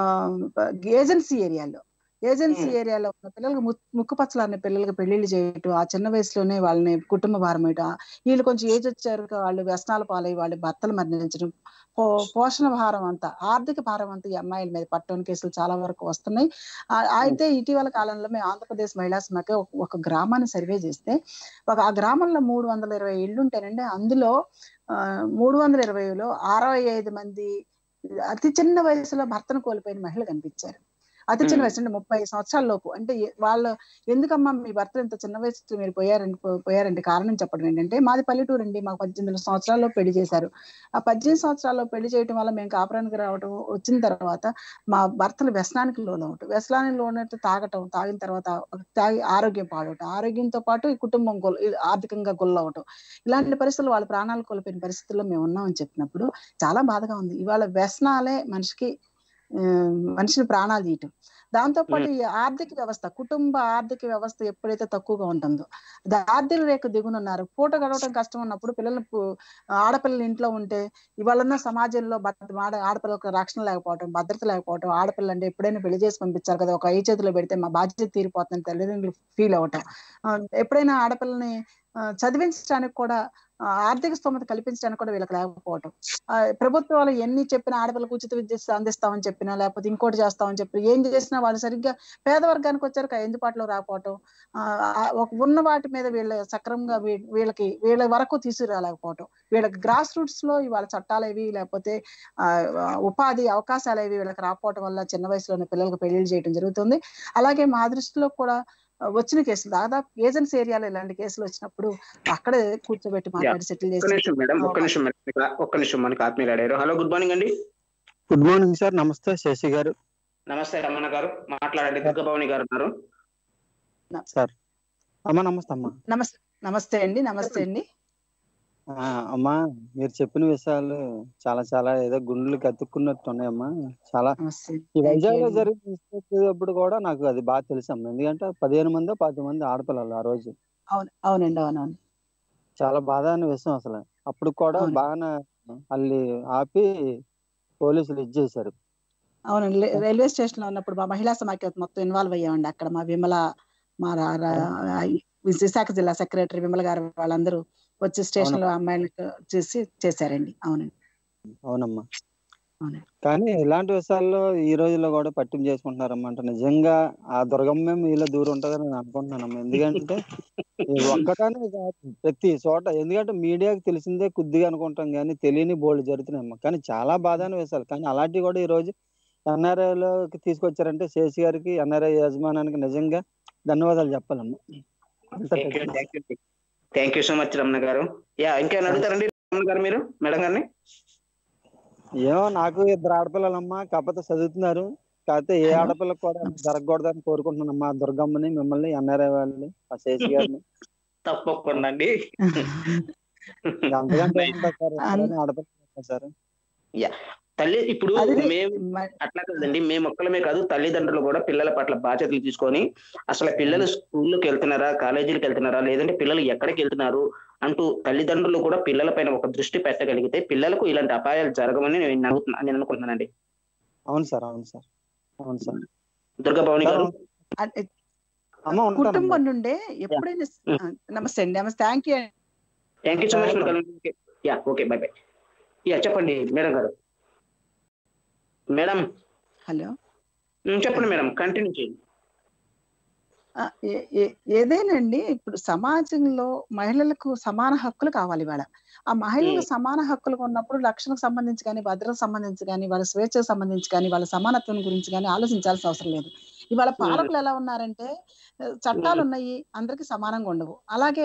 Speaker 2: ఏజెన్సీ ఏరియాలో ఏజెన్సీ
Speaker 1: Hmm.
Speaker 2: ఏరియాలో ఉన్న పిల్లలకు ము- ముక్కుపచ్చలారిన పిల్లలకి పెళ్లిళ్ళు చేయటం ఆ చిన్న వయసులోనే వాళ్ళని కుటుంబ భారం వేయటం వీళ్ళు కొంచెం ఏజ్ వచ్చారు వాళ్ళు వ్యసనాల పాలై వాళ్ళు భర్తలు మరణించడం పో పోషణ భారం అంతా ఆర్థిక భారం అంతా ఈ అమ్మాయిల మీద పట్టణ కేసులు చాలా వరకు వస్తున్నాయి ఆ- అయితే ఇటీవల కాలంలో మేము ఆంధ్రప్రదేశ్ మహిళా సమాఖ్య ఒక- ఒక గ్రామాన్ని సర్వే చేస్తే ఒక ఆ గ్రామంలో మూడు వందల ఇరవై ఇళ్ళు ఉంటాయండి అందులో ఆ, మూడు వందల ఇరవైలో అరవై ఐదు మంది అతి చిన్న వయసులో భర్తను కోల్పోయిన మహిళలు కనిపించారు అతి చిన్న
Speaker 1: Hmm.
Speaker 2: వయసు అంటే ముప్పై సంవత్సరాల లోపు అంటే ఏ- వాళ్ళు ఎందుకమ్మా మీ భర్త ఇంత చిన్న వయసులో మీరు పోయారండి పో- పోయారంటే కారణం చెప్పడం ఏంటంటే మాది పల్లెటూరు అండి మాకు పద్దెనిమిది సంవత్సరాల్లో పెళ్లి చేశారు ఆ పద్దెనిమిది సంవత్సరాల్లో పెళ్లి చేయడం వల్ల మేము కాపురానికి రావడం వచ్చిన తర్వాత మా భర్తలు వ్యసనానికి లోనవటం వ్యసనానికి లోనట్టు తాగటం తాగిన తర్వాత తాగి ఆరోగ్యం పాడవటం ఆరోగ్యంతో పాటు ఈ కుటుంబం గొల్ ఈ ఆర్థికంగా గొల్లవటం ఇలాంటి పరిస్థితులు వాళ్ళ ప్రాణాలు కోల్పోయిన పరిస్థితుల్లో మేము ఉన్నామని చెప్పినప్పుడు చాలా బాధగా ఉంది ఇవాళ వ్యసనాలే మనిషికి ఆ, మనిషిని ప్రాణాలు తీయటం దాంతో పాటు ఈ ఆర్థిక వ్యవస్థ కుటుంబ ఆర్థిక వ్యవస్థ ఎప్పుడైతే తక్కువగా ఉంటుందో దారిద్ర్య రేఖ దిగునున్నారు పూట గడవటం కష్టం ఉన్నప్పుడు పిల్లలు పు- ఆడపిల్లలు ఇంట్లో ఉంటే ఇవాళన్న సమాజంలో భద్ర- ఆడ- ఆడపిల్లలకు రక్షణ లేకపోవడం భద్రత లేకపోవడం ఆడపిల్ల అంటే ఎప్పుడైనా పెళ్లి చేసి పంపించారు కదా ఒక ఐ చేతిలో పెడితే మా బాధ్యత తీరిపోతుందని తల్లిదండ్రులు ఫీల్ అవటం ఆ, ఎప్పుడైనా ఆడపిల్లని ఆ, చదివించడానికి కూడా ఆ, ఆర్థిక స్తోమత కల్పించడానికి కూడా వీళ్ళకి లేకపోవటం ఆ, ప్రభుత్వాలు ఎన్ని చెప్పినా ఆడపిల్లకు ఉచిత విద్య అందిస్తామని చెప్పినా లేకపోతే ఇంకోటి చేస్తామని చెప్పి ఏం చేసినా వాళ్ళు సరిగ్గా పేద వర్గానికి వచ్చారు అందుబాటులో రాకపోవటం ఆ, ఆ, ఒక ఉన్న వాటి మీద వీళ్ళ సక్రమంగా వీ- వీళ్ళకి వీళ్ళ వరకు తీసుకురాలేకపోవటం వీళ్ళకి గ్రాస్ రూట్స్ లో ఇవాళ చట్టాలు ఏవి లేకపోతే ఆ, ఆ, ఉపాధి అవకాశాలు ఏవి వీళ్ళకి రాకపోవటం వల్ల చిన్న వయసులోనే పిల్లలకు పెళ్లిళ్ళు చేయడం జరుగుతుంది అలాగే మా దృష్టిలో కూడా ఆ, వచ్చిన కేసులు దాదాపు ఏజెన్సీ ఏరియాలో ఇలాంటి కేసులు వచ్చినప్పుడు అక్కడే కూర్చోబెట్టి మాట్లాడి సెటిల్
Speaker 1: ఒక్క
Speaker 2: చేసి
Speaker 1: నిమిషం మేడం ఒక్క నిమిషం మేడం ఇక్కడ ఒక్క నిమిషం మనకి ఆత్మీయులు అడిగారు హలో గుడ్ మార్నింగ్ అండి
Speaker 5: గుడ్ మార్నింగ్ సార్ నమస్తే శశి గారు
Speaker 1: నమస్తే రమణ గారు మాట్లాడండి దుర్గభవాని గారు ఉన్నారు
Speaker 5: సార్ అమ్మా నమస్తే అమ్మా
Speaker 2: నమస్తే నమస్తే అండి నమస్తే అండి
Speaker 5: ఆ, అమ్మా మీరు చెప్పిన విషయాలు చాలా చాలా ఏదో గుండెలు కత్తుక్కున్నట్టు ఉన్నాయమ్మా చాలా
Speaker 2: నమస్తే
Speaker 5: ఈ
Speaker 2: Thank you
Speaker 5: వైజాగ్ లో
Speaker 2: అండి.
Speaker 5: జరిగిన ఇన్సిడెంట్ అప్పుడు కూడా నాకు అది బాగా తెలుసు అమ్మా ఎందుకంటే పదిహేను మంది పది మంది ఆడపిల్లలు ఆ రోజు
Speaker 2: అవును అవునండి అవునవును
Speaker 5: చాలా బాధ అనే విషయం అసలు అప్పుడు కూడా
Speaker 2: అవును.
Speaker 5: బాగానే మళ్ళీ ఆపి పోలీసులు ఇచ్చేసారు
Speaker 2: అవునండి లే- రైల్వే స్టేషన్ లో ఉన్నప్పుడు మా మహిళా సమాఖ్య మొత్తం ఇన్వాల్వ్ అయ్యామండి అక్కడ మా విమల మా రా- రా- విశాఖ జిల్లా సెక్రటరీ విమల గారు వాళ్ళందరూ వచ్చి స్టేషన్ లో అమ్మాయిలకు చేసి చేశారండి అవునండి
Speaker 5: అవునమ్మా
Speaker 2: అవునండి
Speaker 5: కానీ ఇలాంటి విషయాల్లో ఈ రోజుల్లో కూడా పట్టింపు చేసుకుంటున్నారమ్మా అంటే నిజంగా ఆ దుర్గమ్మే మీలో దూరం ఉంటుందని నేను అనుకుంటున్నానమ్మా ఎందుకంటే ఇది ఒక్కటానే కాదు ప్రతి చోట ఎందుకంటే మీడియాకి తెలిసిందే కొద్దిగా అనుకుంటాం కానీ తెలియని బోల్డ్ జరుగుతున్నాయమ్మా కానీ చాలా బాధాన విషయాలు కానీ అలాంటివి కూడా ఈ రోజు NRI లోకి తీసుకొచ్చారంటే శేషి గారికి ఎన్ఆర్ఐ యజమానానికి నిజంగా ధన్యవాదాలు చెప్పాలమ్మా అంత
Speaker 1: thank you thank you thank you so much Ramana గారు యా ఇంకేమైనా అడుగుతారండి రమణ గారు మీరు మేడం గారిని
Speaker 5: ఏమో నాకు ఇద్దరు ఆడపిల్లలమ్మా కాకపోతే చదువుతున్నారు కాకపోతే ఏ ఆడపిల్లకు కూడా జరగకూడదని కోరుకుంటున్నాను మా దుర్గమ్మని మిమ్మల్ని ఎన్ఆర్ఐ వాళ్ళని ఆ శేషి గారిని
Speaker 1: తప్పకుండా అండి
Speaker 5: ఇంకా అంతకంటే ఏముంటుంది సార్
Speaker 2: అన్-
Speaker 5: ఎవరైనా ఆడపిల్ల సార్
Speaker 1: తల్లి ఇప్పుడు
Speaker 2: అది
Speaker 1: మేము
Speaker 2: మ-
Speaker 1: అట్లా కదండి మేము ఒక్కలమే కాదు తల్లిదండ్రులు కూడా పిల్లల పట్ల బాధ్యతలు తీసుకొని అసలు పిల్లలు స్కూల్లోకి వెళ్తున్నారా కాలేజీలకు వెళ్తున్నారా లేదంటే పిల్లలు ఎక్కడికి వెళ్తున్నారు అంటూ తల్లిదండ్రులు కూడా పిల్లల పైన ఒక దృష్టి పెట్టగలిగితే పిల్లలకు ఇలాంటి అపాయాలు జరగవని నేను నమ్ముతున్నా- నేను అనుకుంటున్నానండి
Speaker 5: అవును సార్ అవును సార్ అవును సార్
Speaker 1: దుర్గాభవని గారు
Speaker 2: అంటే
Speaker 5: అమ్మ ఉంటాను
Speaker 2: కుటుంబం నుండే ఎప్పుడైనా ఆ, నమస్తే అండి నమస్తే thank you
Speaker 1: thank you so much yeah okay bye bye yeah చెప్పండి మేడం గారు మేడం
Speaker 2: హలో
Speaker 1: ఉమ్, చెప్పండి మేడం కంటిన్యూ చేయండి
Speaker 2: ఆ, ఏ- ఏ- ఏదేనండి ఇప్పుడు సమాజంలో మహిళలకు సమాన హక్కులు కావాలి ఇవాళ ఆ మహిళలకు సమాన హక్కులు ఉన్నప్పుడు రక్షణకు సంబంధించి కానీ భద్రతకు సంబంధించి కానీ వాళ్ళ స్వేచ్ఛకు సంబంధించి కానీ వాళ్ళ సమానత్వం గురించి కానీ ఆలోచించాల్సిన అవసరం లేదు ఇవాళ పాలకులు ఎలా ఉన్నారంటే ఆ, చట్టాలు ఉన్నాయి అందరికి సమానంగా ఉండవు అలాగే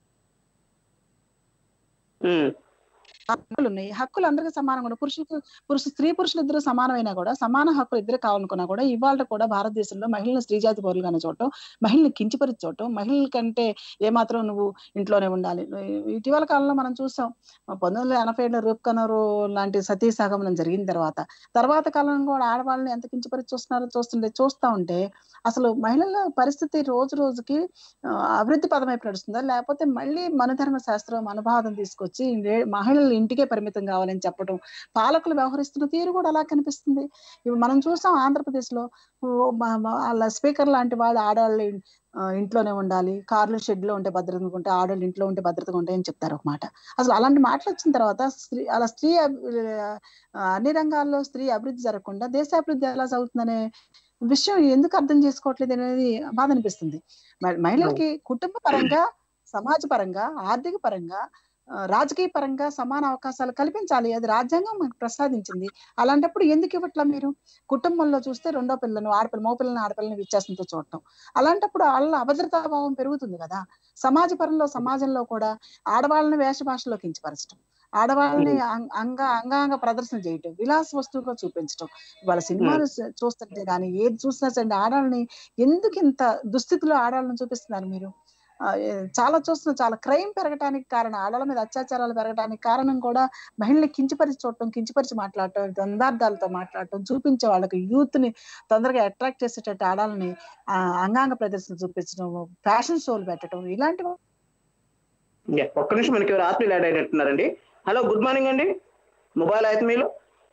Speaker 1: ఉమ్,
Speaker 2: హక్కులు ఉన్నాయి హక్కులు అందరికీ సమానంగా ఉండవు పురుషులకు పురుష స్త్రీ పురుషులు ఇద్దరు సమానమైనా కూడా సమాన హక్కులు ఇద్దరు కావాలనుకున్నా కూడా ఇవాళ కూడా భారతదేశంలో మహిళలను స్త్రీ జాతి పౌరులుగానే చూడటం మహిళల్ని కించపరిచి చూడటం మహిళల కంటే ఏమాత్రం నువ్వు ఇంట్లోనే ఉండాలి ఇటీవల కాలంలో మనం చూసాం పంతొమ్మిది వందల ఎనభై ఏడులో రూప్కనరు లాంటి సతీ సగమనం జరిగిన తర్వాత తర్వాత కాలంలో కూడా ఆడవాళ్ళని ఎంత కించపరిచి చూస్తున్నారో చూస్తుంటే చూస్తా ఉంటే అసలు మహిళల పరిస్థితి రోజు రోజుకి ఆ, అభివృద్ధి పదం వైపు నడుస్తుందా లేకపోతే మళ్ళీ మనధర్మ శాస్త్రం మనభావం తీసుకొచ్చి లే- మహిళలు ఇంటికే పరిమితం కావాలని చెప్పడం పాలకులు వ్యవహరిస్తున్న తీరు కూడా అలా కనిపిస్తుంది ఇప్పుడు మనం చూసాం ఆంధ్రప్రదేశ్ లో ఓ మా- మా- వాళ్ళ స్పీకర్ లాంటి వాళ్ళు ఆడవాళ్ళు ఇన్- ఆ, ఇంట్లోనే ఉండాలి కార్లు షెడ్ లో ఉంటే భద్రతగా ఉంటే ఆడవాళ్ళు ఇంట్లో ఉంటే భద్రతగా ఉంటాయని చెప్తారు ఒక మాట అసలు అలాంటి మాటలు వచ్చిన తర్వాత స్త్రీ అలా స్త్రీ అభి- ఆ, అన్ని రంగాల్లో స్త్రీ అభివృద్ధి జరగకుండా దేశాభివృద్ధి ఎలా సాగుతుందనే విషయం ఎందుకు అర్థం చేసుకోవట్లేదు అనేది బాధ అనిపిస్తుంది మ- మహిళలకి కుటుంబ పరంగా సమాజ పరంగా ఆర్థిక పరంగా ఆ, రాజకీయ పరంగా సమాన అవకాశాలు కల్పించాలి అది రాజ్యాంగం మనకు ప్రసాదించింది అలాంటప్పుడు ఎందుకు ఇవ్వట్లా మీరు కుటుంబంలో చూస్తే రెండో పిల్లను ఆడపిల్ల మగపిల్లని ఆడపిల్లని వ్యత్యాసంతో చూడటం అలాంటప్పుడు వాళ్ళ అభద్రతా భావం పెరుగుతుంది కదా సమాజ పరంలో సమాజంలో కూడా ఆడవాళ్ళని వేష భాషలో కించపరచడం ఆడవాళ్ళని అం- అంగ అంగాంగ ప్రదర్శన చేయటం విలాస వస్తువుగా చూపించడం వాళ్ళ సినిమాలు చూ- చూస్తుంటే కానీ ఏది చూసినా సరే ఆడవాళ్ళని ఎందుకు ఇంత దుస్థితిలో ఆడవాళ్ళని చూపిస్తున్నారు మీరు ఆ, ఏ- చాలా చూస్తున్నా చాలా క్రైమ్ పెరగడానికి కారణం ఆడవాళ్ళ మీద అత్యాచారాలు పెరగడానికి కారణం కూడా మహిళల్ని కించపరిచి చూడటం కించపరిచి మాట్లాడటం ద్వందార్థాలతో మాట్లాడటం చూపించే వాళ్ళకి యూత్ ని తొందరగా అట్రాక్ట్ చేసేటట్టు ఆడాలని ఆ, అంగాంగ ప్రదర్శన చూపించడం ఫ్యాషన్ షోలు పెట్టడం ఇలాంటివి
Speaker 1: యా, ఒక్క నిమిషం మనకి ఎవరు ఆత్మీయులు యాడ్ అయినట్టున్నారండి హలో గుడ్ మార్నింగ్ అండి మొబైల్ ఆత్మీయులు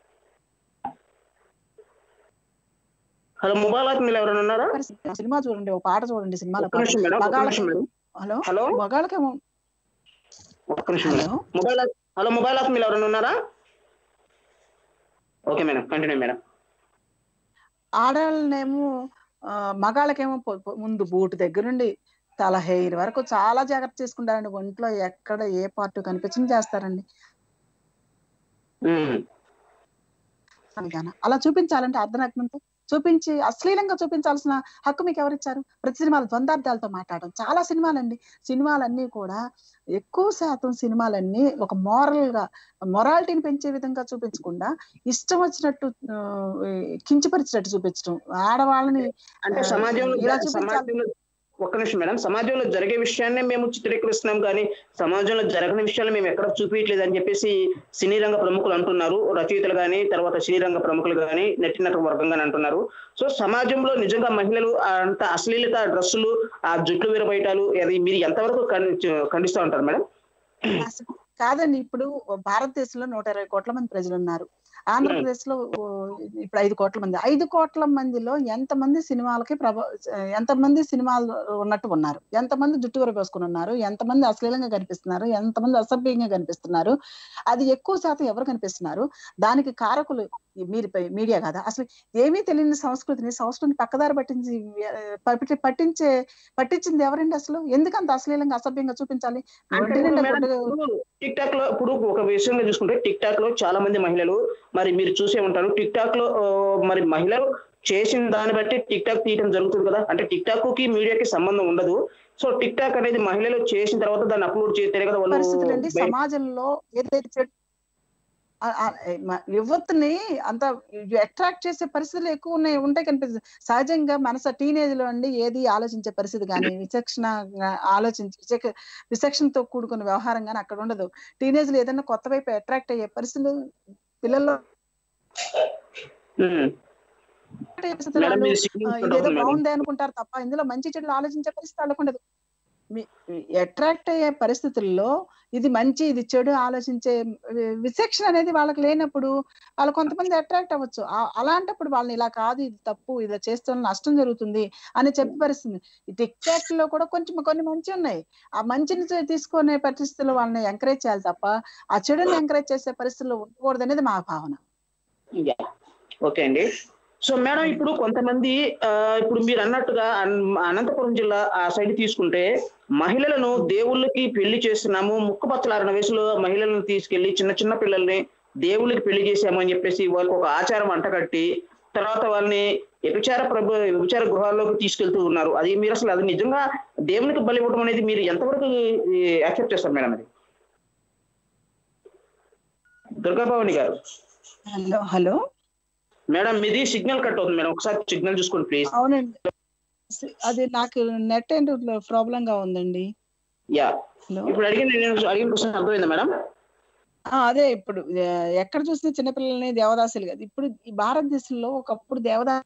Speaker 1: హలో మొబైల్ ఆత్మీయులు ఎవరైనా ఉన్నారా
Speaker 2: సినిమా చూడండి ఒక పాట చూడండి సినిమాలో
Speaker 1: ఒక్క నిమిషం మేడం ఒక్క నిమిషం మేడం
Speaker 2: హలో
Speaker 1: హలో
Speaker 2: మగాళ్ళకేమో
Speaker 1: ఒక్క నిమిషం మేడం
Speaker 2: హలో
Speaker 1: మొబైల్ ఆత్- హలో మొబైల్ ఆత్మీయులు ఎవరైనా ఉన్నారా ఓకే మేడం కంటిన్యూ మేడం
Speaker 2: ఆడవాళ్ళనేమో ఆ, మగాళ్ళకేమో పొ- పొ- ముందు బూట్ దగ్గర నుండి తల హెయిర్ వరకు చాలా జాగ్రత్త చేసుకుంటారండి ఒంట్లో ఎక్కడ ఏ పార్ట్ కనిపించింది చేస్తారండి
Speaker 1: ఉమ్.
Speaker 2: విధానం. అలా చూపించాలంటే అర్ధనగ్నంతో చూపించి అశ్లీలంగా చూపించాల్సిన హక్కు మీకు ఎవరిచ్చారు ప్రతి సినిమాలు ద్వందార్థాలతో మాట్లాడడం చాలా సినిమాలండి సినిమాలన్నీ కూడా ఎక్కువ శాతం సినిమాలన్నీ ఒక మోరల్ గా మొరాలిటీని పెంచే విధంగా చూపించకుండా ఇష్టం వచ్చినట్టు ఆ, కించపరిచినట్టు చూపించడం ఆడవాళ్ళని
Speaker 1: అంటే
Speaker 2: ఆ,
Speaker 1: సమాజంలో
Speaker 2: ఇలా చూపించాలి.
Speaker 1: సమాజంలో ఒక్క నిమిషం మేడం సమాజంలో జరిగే విషయాన్నే మేము చిత్రీకరిస్తున్నాం కానీ సమాజంలో జరగని విషయాలు మేము ఎక్కడ చూపించలేదు అని చెప్పేసి సినీ రంగ ప్రముఖులు అంటున్నారు రచయితలు కానీ తర్వాత సినీ రంగ ప్రముఖులు కానీ నటినట వర్గం కానీ అంటున్నారు సో సమాజంలో నిజంగా మహిళలు అంత అశ్లీలత డ్రెస్సులు ఆ జుట్లు విరబయటాలు అది మీరు ఎంతవరకు ఖండి- ఖండిస్తూ ఉంటారు మేడం
Speaker 2: అసలు కాదండి ఇప్పుడు భారతదేశంలో నూట ఇరవై కోట్ల మంది ప్రజలు ఉన్నారు ఆంధ్రప్రదేశ్ లో ఓ, ఇప్పుడు ఐదు కోట్ల మంది ఐదు కోట్ల మందిలో ఎంతమంది సినిమాలకి ప్రభ ఎంతమంది సినిమాలు ఉన్నట్టు ఉన్నారు ఎంతమంది జుట్టు విరబోసుకుని ఉన్నారు ఎంతమంది అశ్లీలంగా కనిపిస్తున్నారు ఎంతమంది అసభ్యంగా కనిపిస్తున్నారు అది ఎక్కువ శాతం ఎవరు కనిపిస్తున్నారు దానికి కారకులు ఈ మీరు మీడియా కాదా అసలు ఏమీ తెలియని సంస్కృతిని సంస్కృతిని పక్కదారి పట్టించి ఆ, పట్టి- పట్టించే పట్టించింది ఎవరండి అసలు ఎందుకంత అశ్లీలంగా అసభ్యంగా చూపించాలి
Speaker 1: అంటే
Speaker 2: ఒంటి నిండా
Speaker 1: మేడం,
Speaker 2: గుడ్డగా-
Speaker 1: ఇప్పుడు టిక్ టాక్ లో ఇప్పుడు ఒక విషయంగా చూసుకుంటే టిక్ టాక్ లో చాలా మంది మహిళలు మరి మీరు చూసే ఉంటారు టిక్ టాక్ లో ఆ, మరి మహిళలు చేసిన దాన్ని బట్టి టిక్ టాక్ తీయడం జరుగుతుంది కదా అంటే టిక్ టాక్ కి మీడియాకి సంబంధం ఉండదు సో టిక్ టాక్ అనేది మహిళలు చేసిన తర్వాత దాన్ని అప్లోడ్ చేస్తేనే కదా
Speaker 2: పరిస్థితులు అండి
Speaker 1: వాళ్ళు బయట-
Speaker 2: సమాజంలో ఏదైతే చెడు ఆ- ఆ- మ- యువతని అంత అట్రాక్ట్ చేసే పరిస్థితులు ఎక్కువ ఉన్నాయి ఉంటాయి కనిపిస్తుంది సహజంగా మనసు టీనేజ్ లో అండి ఏది ఆలోచించే పరిస్థితి కానీ విచక్షణ ఆలోచించి విచక్ష విచక్షణతో కూడుకున్న వ్యవహారం కానీ అక్కడ ఉండదు టీనేజ్ లో ఏదైనా కొత్త వైపు అట్రాక్ట్ అయ్యే పరిస్థితులు పిల్లల్లో
Speaker 1: ఉమ్.
Speaker 2: పరిస్థితులు
Speaker 1: మేడం
Speaker 2: వాళ్ళు,
Speaker 1: మీరు
Speaker 2: ఆ,
Speaker 1: సిగ్నల్ కట్
Speaker 2: ఇదేదో
Speaker 1: అవుతుంది మేడం
Speaker 2: బాగుంది అనుకుంటారు తప్ప ఇందులో మంచి చెడులు ఆలోచించే పరిస్థితి వాళ్ళకు ఉండదు అట్రాక్ట్ అయ్యే పరిస్థితుల్లో ఇది మంచి ఇది చెడు ఆలోచించే వి- విచక్షణ అనేది వాళ్ళకి లేనప్పుడు వాళ్ళు కొంతమంది అట్రాక్ట్ అవ్వచ్చు ఆ- అలాంటప్పుడు వాళ్ళని ఇలా కాదు ఇది తప్పు ఇలా చేస్తే నష్టం జరుగుతుంది అని చెప్పి పరిస్థితి ఈ టిక్ టాక్ లో కూడా కొంచెం కొన్ని మంచి ఉన్నాయి ఆ మంచిని చే- తీసుకునే పరిస్థితుల్లో వాళ్ళని ఎంకరేజ్ చేయాలి తప్ప ఆ చెడుని ఎంకరేజ్ చేసే పరిస్థితుల్లో ఉండకూడదు అనేది మా భావన
Speaker 1: యా. ఓకే అండి సో మేడం ఇప్పుడు కొంతమంది ఆ, ఇప్పుడు మీరు అన్నట్టుగా అన్- అనంతపురం జిల్లా ఆ సైడ్ తీసుకుంటే మహిళలను దేవుళ్ళకి పెళ్లి చేస్తున్నాము ముక్కుపచ్చలారిన వయసులో మహిళలను తీసుకెళ్లి చిన్న చిన్న పిల్లల్ని దేవుళ్ళకి పెళ్లి చేసామని చెప్పేసి వాళ్ళకి ఒక ఆచారం అంటగట్టి తర్వాత వాళ్ళని వ్యభిచార ప్రభు వ్యభిచార గృహాల్లోకి తీసుకెళ్తూ ఉన్నారు అది మీరు అసలు అది నిజంగా దేవునికి బలి ఇవ్వడం అనేది మీరు ఎంతవరకు యాక్సెప్ట్ చేస్తారు మేడం అది దుర్గాభవాని గారు
Speaker 2: హలో హలో
Speaker 1: మేడం మీది సిగ్నల్ కట్ అవుతుంది మేడం ఒకసారి సిగ్నల్ చూసుకోండి ప్లీజ్
Speaker 2: అవునండి అది నాకు నెట్ ఏంటో ప్రాబ్లం గా ఉందండి
Speaker 1: యా
Speaker 2: హలో
Speaker 1: ఇప్పుడు అడిగిన నేను అడిగిన క్వశ్చన్ అర్థమైందా మేడం
Speaker 2: ఆ, అదే ఇప్పుడు ఆ, ఎక్కడ చూసినా చిన్నపిల్లల్ని దేవదాసులు కదా ఇప్పుడు ఈ భారతదేశంలో ఒకప్పుడు దేవదాసి